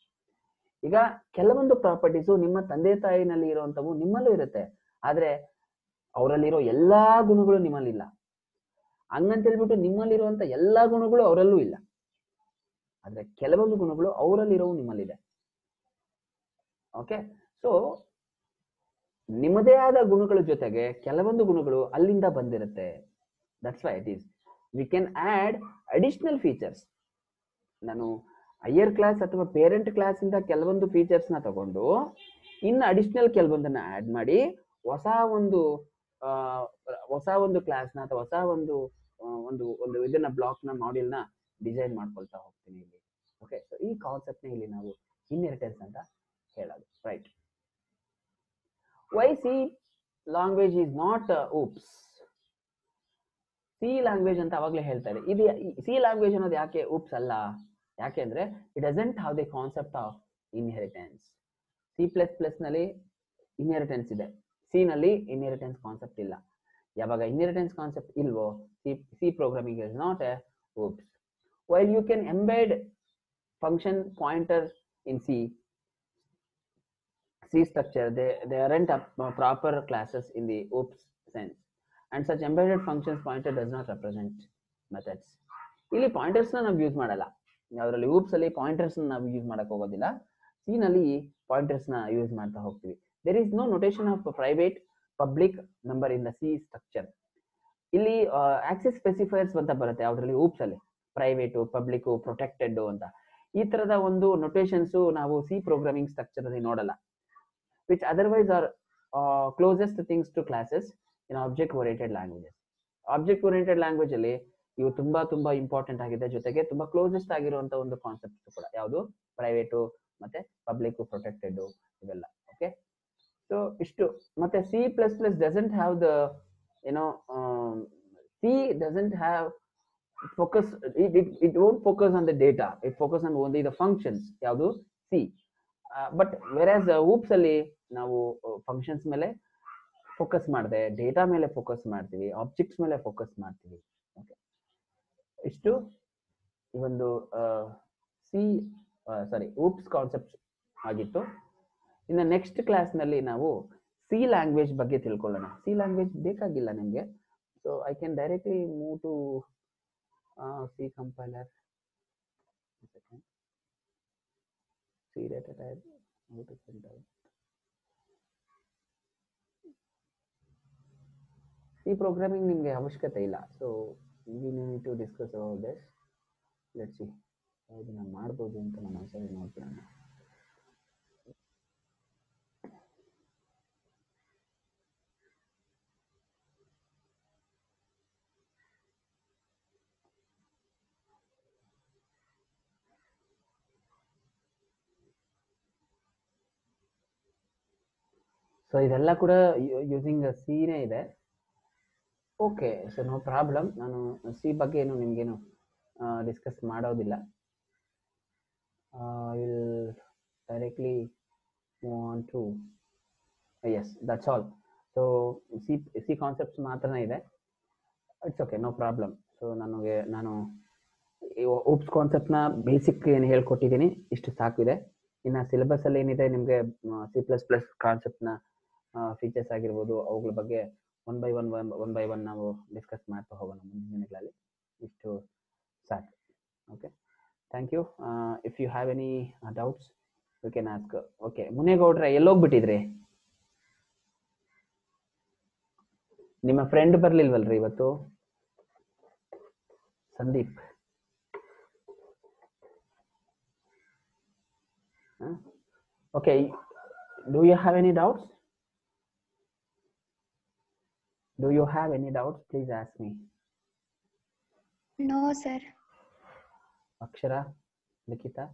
ಈಗ ಕೆಲವೊಂದು ಪ್ರಾಪರ್ಟೀಸು ನಿಮ್ಮ ತಂದೆ ತಾಯಿನಲ್ಲಿ ಇರುವಂತವು ನಿಮ್ಮಲ್ಲೂ ಇರುತ್ತೆ ಆದ್ರೆ ಅವರಲ್ಲಿರೋ ಎಲ್ಲಾ ಗುಣಗಳು ನಿಮ್ಮಲ್ಲಿಲ್ಲ ಹಂಗಂತ ಹೇಳ್ಬಿಟ್ಟು ನಿಮ್ಮಲ್ಲಿರುವಂತ ಎಲ್ಲಾ ಗುಣಗಳು ಅವರಲ್ಲೂ ಇಲ್ಲ ಆದ್ರೆ ಕೆಲವೊಂದು ಗುಣಗಳು ಅವರಲ್ಲಿರೋವು ನಿಮ್ಮಲ್ಲಿದೆ ಓಕೆ ಸೊ ನಿಮ್ಮದೇ ಆದ ಗುಣಗಳ ಜೊತೆಗೆ ಕೆಲವೊಂದು ಗುಣಗಳು ಅಲ್ಲಿಂದ ಬಂದಿರುತ್ತೆ that's why it is we can add additional features ನಾನು ಹೈಯರ್ ಕ್ಲಾಸ್ ಅಥವಾ ಪೇರೆಂಟ್ ಕ್ಲಾಸ್ ಇಂದ ಕೆಲವೊಂದು ಫೀಚರ್ಸ್ ನ ತಗೊಂಡು ಇನ್ನು ಅಡಿಷನಲ್ ಕೆಲವೊಂದನ್ನ ಆಡ್ ಮಾಡಿ ಹೊಸ ಒಂದು ಆ, ಹೊಸ ಒಂದು ಕ್ಲಾಸ್ ನ ಅಥವಾ ಹೊಸ ಒಂದು ಆ, ಒಂದು ಒಂದು ಇದನ್ನ ಬ್ಲಾಕ್ ನ ಮಾಡೆಲ್ ನ ಡಿಸೈನ್ ಮಾಡ್ಕೊಳ್ತಾ ಹೋಗ್ತೀನಿ ಇಲ್ಲಿ ಓಕೆ ಸೊ ಈ ಕಾನ್ಸೆಪ್ಟ್ ನ ಇಲ್ಲಿ ನಾವು ಇನ್ಹೆರಿಟೆನ್ಸ್ ಅಂತ ಹೇಳೋದು right why C language is not OOPS C language ಅಂತ ಅವಾಗಲೇ ಹೇಳ್ತಾ ಇದೆ ಇದು ಸಿ ಲ್ಯಾಂಗ್ವೇಜ್ ಅನ್ನೋದು ಯಾಕೆ ಉಪ್ಸ್ ಅಲ್ಲ ಯಾಕೆಂದ್ರೆ it doesn't have the concept of inheritance C plus plus ನಲ್ಲಿ ಇನ್ಹೆರಿಟೆನ್ಸ್ ಇದೆ ಸಿ ನಲ್ಲಿ ಇನ್ಹೆರಿಟೆನ್ಸ್ ಕಾನ್ಸೆಪ್ಟ್ ಇಲ್ಲ ಯಾವಾಗ ಇನ್ಹೆರಿಟೆನ್ಸ್ ಕಾನ್ಸೆಪ್ಟ್ ಇಲ್ವೋ C C programming is not a oops while you can embed function pointers in c c structure they they aren't a, uh, proper classes in the oops sense and such embedded functions pointer does not represent methods ಇಲ್ಲಿ ಪಾಯಿಂಟರ್ಸ್ ನ ನಾವು ಯೂಸ್ ಮಾಡಲ್ಲ ಅದರಲ್ಲಿ oops ಅಲ್ಲಿ ಪಾಯಿಂಟರ್ಸ್ ನಾವು ಯೂಸ್ ಮಾಡಕ್ ಹೋಗೋದಿಲ್ಲ ಸಿ ನಲ್ಲಿ ಪಾಯಿಂಟರ್ಸ್ ನ ಯೂಸ್ ಮಾಡ್ತಾ ಹೋಗ್ತೀವಿ there is no notation of private public number in the C structure ಇಲ್ಲಿ ಆಕ್ಸಿಸ್ ಸ್ಪೆಸಿಫೈರ್ಸ್ ಅಂತ ಬರುತ್ತೆ ಯಾವ್ದ್ರಲ್ಲಿ oops ಅಲ್ಲಿ ಪ್ರೈವೇಟು ಪಬ್ಲಿಕ್ ಪ್ರೊಟೆಕ್ಟೆಡ್ ಅಂತ ಈ ತರದ ಒಂದು ನೊಟೇಷನ್ಸ್ ನಾವು ಸಿ ಪ್ರೋಗ್ರಾಮಿಂಗ್ ಸ್ಟ್ರಕ್ಚರ್ ಅಲ್ಲಿ ನೋಡಲ್ಲ which otherwise are closest things to classes in object oriented languages object oriented language ಅಲ್ಲಿ ಇವು ತುಂಬಾ ತುಂಬಾ ಇಂಪಾರ್ಟೆಂಟ್ ಆಗಿದೆ ಜೊತೆಗೆ ತುಂಬಾ ಕ್ಲೋಸೆಸ್ಟ್ ಆಗಿರುವಂತ ಒಂದು ಕಾನ್ಸೆಪ್ಟ್ ಕೂಡ ಯಾವುದು ಪ್ರೈವೇಟು ಮತ್ತೆ ಪಬ್ಲಿಕ್ ಪ್ರೊಟೆಕ್ಟೆಡ್ ಇವೆಲ್ಲ ಓಕೆ ಸೊ ಇಷ್ಟು ಮತ್ತೆ C plus plus doesn't have the ಏನೋ C doesn't have focus it, it, it won't focus on the data it focus on only the functions ಯಾವುದು ಸಿ ಬಟ್ ವೆರಾಸ್ oops ಅಲ್ಲಿ ನಾವು ಫಂಕ್ಷನ್ಸ್ ಮೇಲೆ ಫೋಕಸ್ ಮಾಡಿದೆ ಡೇಟಾ ಮೇಲೆ ಫೋಕಸ್ ಮಾಡ್ತೀವಿ ಆಬ್ಜೆಕ್ಟ್ಸ್ ಮೇಲೆ ಫೋಕಸ್ ಮಾಡ್ತೀವಿ ಓಕೆ ಇಷ್ಟು ಈ ಒಂದು ಸಿ ಸಾರಿ oops ಕಾನ್ಸೆಪ್ಟ್ ಆಗಿತ್ತು ಇನ್ನು ನೆಕ್ಸ್ಟ್ ಕ್ಲಾಸ್ನಲ್ಲಿ ನಾವು ಸಿ ಲ್ಯಾಂಗ್ವೇಜ್ ಬಗ್ಗೆ ತಿಳ್ಕೊಳ್ಳೋಣ ಸಿ ಲ್ಯಾಂಗ್ವೇಜ್ ಬೇಕಾಗಿಲ್ಲ ನಿಮಗೆ so I can directly move to uh, C compiler. One second. C data type. How to print out. C programming ನಿಮಗೆ ಅವಶ್ಯಕತೆ ಇಲ್ಲ so we need to discuss about this let C ಇದನ್ನ ಮಾಡ್ಬೋದು ಅಂತ ನಾನು ಒಂದ್ಸರಿ ನೋಡ್ಬಿಡೋಣ ಸೊ ಇದೆಲ್ಲ ಕೂಡ ಯೂಸಿಂಗ್ ಸಿನೇ ಇದೆ ಓಕೆ ಸೊ ನೋ ಪ್ರಾಬ್ಲಮ್ ನಾನು ಸಿ ಬಗ್ಗೆ ಏನು ನಿಮಗೇನು ಡಿಸ್ಕಸ್ ಮಾಡೋದಿಲ್ಲ will directly move on to yes that's all so C C concepts ಮಾತ್ರನೇ ಇದೆ it's okay no problem so ನನಗೆ ನಾನು ಓಪ್ಸ್ ಕಾನ್ಸೆಪ್ಟ್ನ ಬೇಸಿಕ್ ಏನು ಹೇಳ್ಕೊಟ್ಟಿದ್ದೀನಿ ಇಷ್ಟು ಸಾಕಿದೆ ಇನ್ನು ಸಿಲೆಬಸಲ್ಲಿ ಏನಿದೆ ನಿಮಗೆ ಸಿ ಪ್ಲಸ್ ಪ್ಲಸ್ ಕಾನ್ಸೆಪ್ಟ್ನ ಫೀಚರ್ಸ್ ಆಗಿರ್ಬೋದು ಅವುಗಳ ಬಗ್ಗೆ one by one one by one ನಾವು ಡಿಸ್ಕಸ್ ಮಾಡ್ತಾ ಹೋಗೋಣ ಮುಂದಿನ ದಿನಗಳಲ್ಲಿ ಇಷ್ಟು ಸಾಕು okay thank you if you have any doubts you can ask okay ಮುನೇಗೌಡ್ರೆ ಎಲ್ಲೋಗ್ಬಿಟ್ಟಿದ್ರಿ ನಿಮ್ಮ ಫ್ರೆಂಡ್ ಬರ್ಲಿಲ್ವಲ್ರಿ ಇವತ್ತು Sandeep okay do you have any doubts Do you have any doubts? Please ask me. No, sir. Akshara, Likita.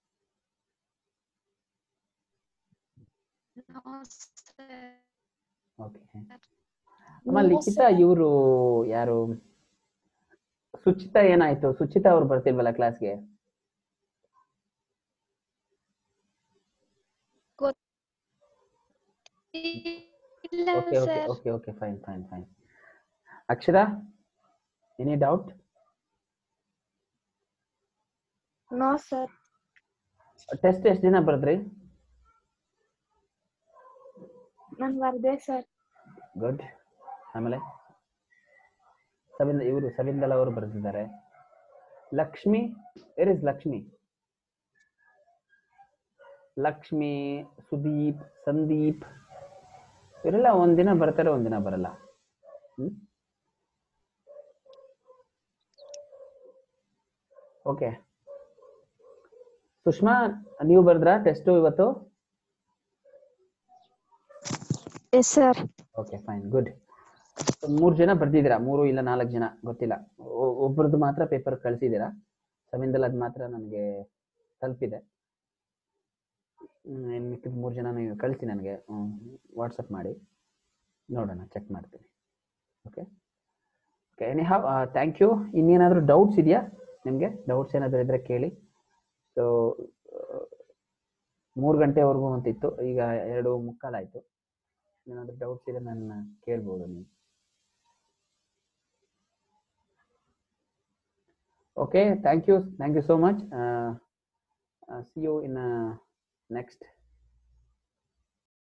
No, sir. Okay. ಅಮ್ಮ No, ಲಿಖಿತಾ sir. ಇವರು ಯಾರು ಸುಚಿತಾ ಏನಾಯ್ತು ಸುಚಿತಾ ಅವ್ರು ಬರ್ತಿಲ್ವಲ್ಲ ಕ್ಲಾಸ್ಗೆ ಇಲ್ಲ okay okay sir okay okay fine fine fine Akshara any doubt no sir test ಎಷ್ಟು ದಿನ ಬರೆದ್ರಿ ನಾನು ಬರ್ದೆ ಸರ್ ಗುಡ್ ಆಮೇಲೆ ಸವಿಂದ ಇವರು ಸವಿಂದಲ್ ಅವರು ಬರೆದಿದ್ದಾರೆ ಲಕ್ಷ್ಮಿ ವೆರ್ ಇಸ್ ಲಕ್ಷ್ಮಿ ಲಕ್ಷ್ಮಿ ಸುದೀಪ್ ಸಂದೀಪ್ ಇವರೆಲ್ಲ ಒಂದಿನ ಬರ್ತಾರೆ ಒಂದಿನ ಬರಲ್ಲ ಓಕೆ ಸುಷ್ಮಾ ನೀವು ಬರ್ದ್ರಾ ಟೆಸ್ಟು ಇವತ್ತು yes sir okay fine good ಮೂರು ಜನ ಬರ್ದಿದ್ದೀರಾ ಮೂರು ಇಲ್ಲ ನಾಲ್ಕು ಜನ ಗೊತ್ತಿಲ್ಲ ಒ- ಒಬ್ರದ್ದು ಮಾತ್ರ ಪೇಪರ್ ಕಳಿಸಿದ್ದೀರಾ ಸವಿಂದಲ್ ಅದು ಮಾತ್ರ ನನಗೆ ತಲುಪಿದೆ ಇನ್ನು ಮಿಕ್ಕಿದ ಮೂರು ಜನ ನೀವು ಕಳಿಸಿ ನನಗೆ ವಾಟ್ಸಪ್ ಮಾಡಿ ನೋಡೋಣ ಚೆಕ್ ಮಾಡ್ತೀನಿ okay okay any have thank you ಇನ್ನೇನಾದರೂ ಡೌಟ್ಸ್ ಇದೆಯಾ ನಿಮಗೆ ಡೌಟ್ಸ್ ಏನಾದರೂ ಇದ್ದರೆ ಕೇಳಿ ಸೊ ಮೂರು ಗಂಟೆವರೆಗೂ ಅಂತಿತ್ತು ಈಗ ಎರಡು ಮುಕ್ಕಾಲಾಯಿತು ಏನಾದರೂ ಡೌಟ್ಸ್ ಇದೆ ನನ್ನ ಕೇಳ್ಬೋದು ನೀವು okay thank you thank you so much see you in next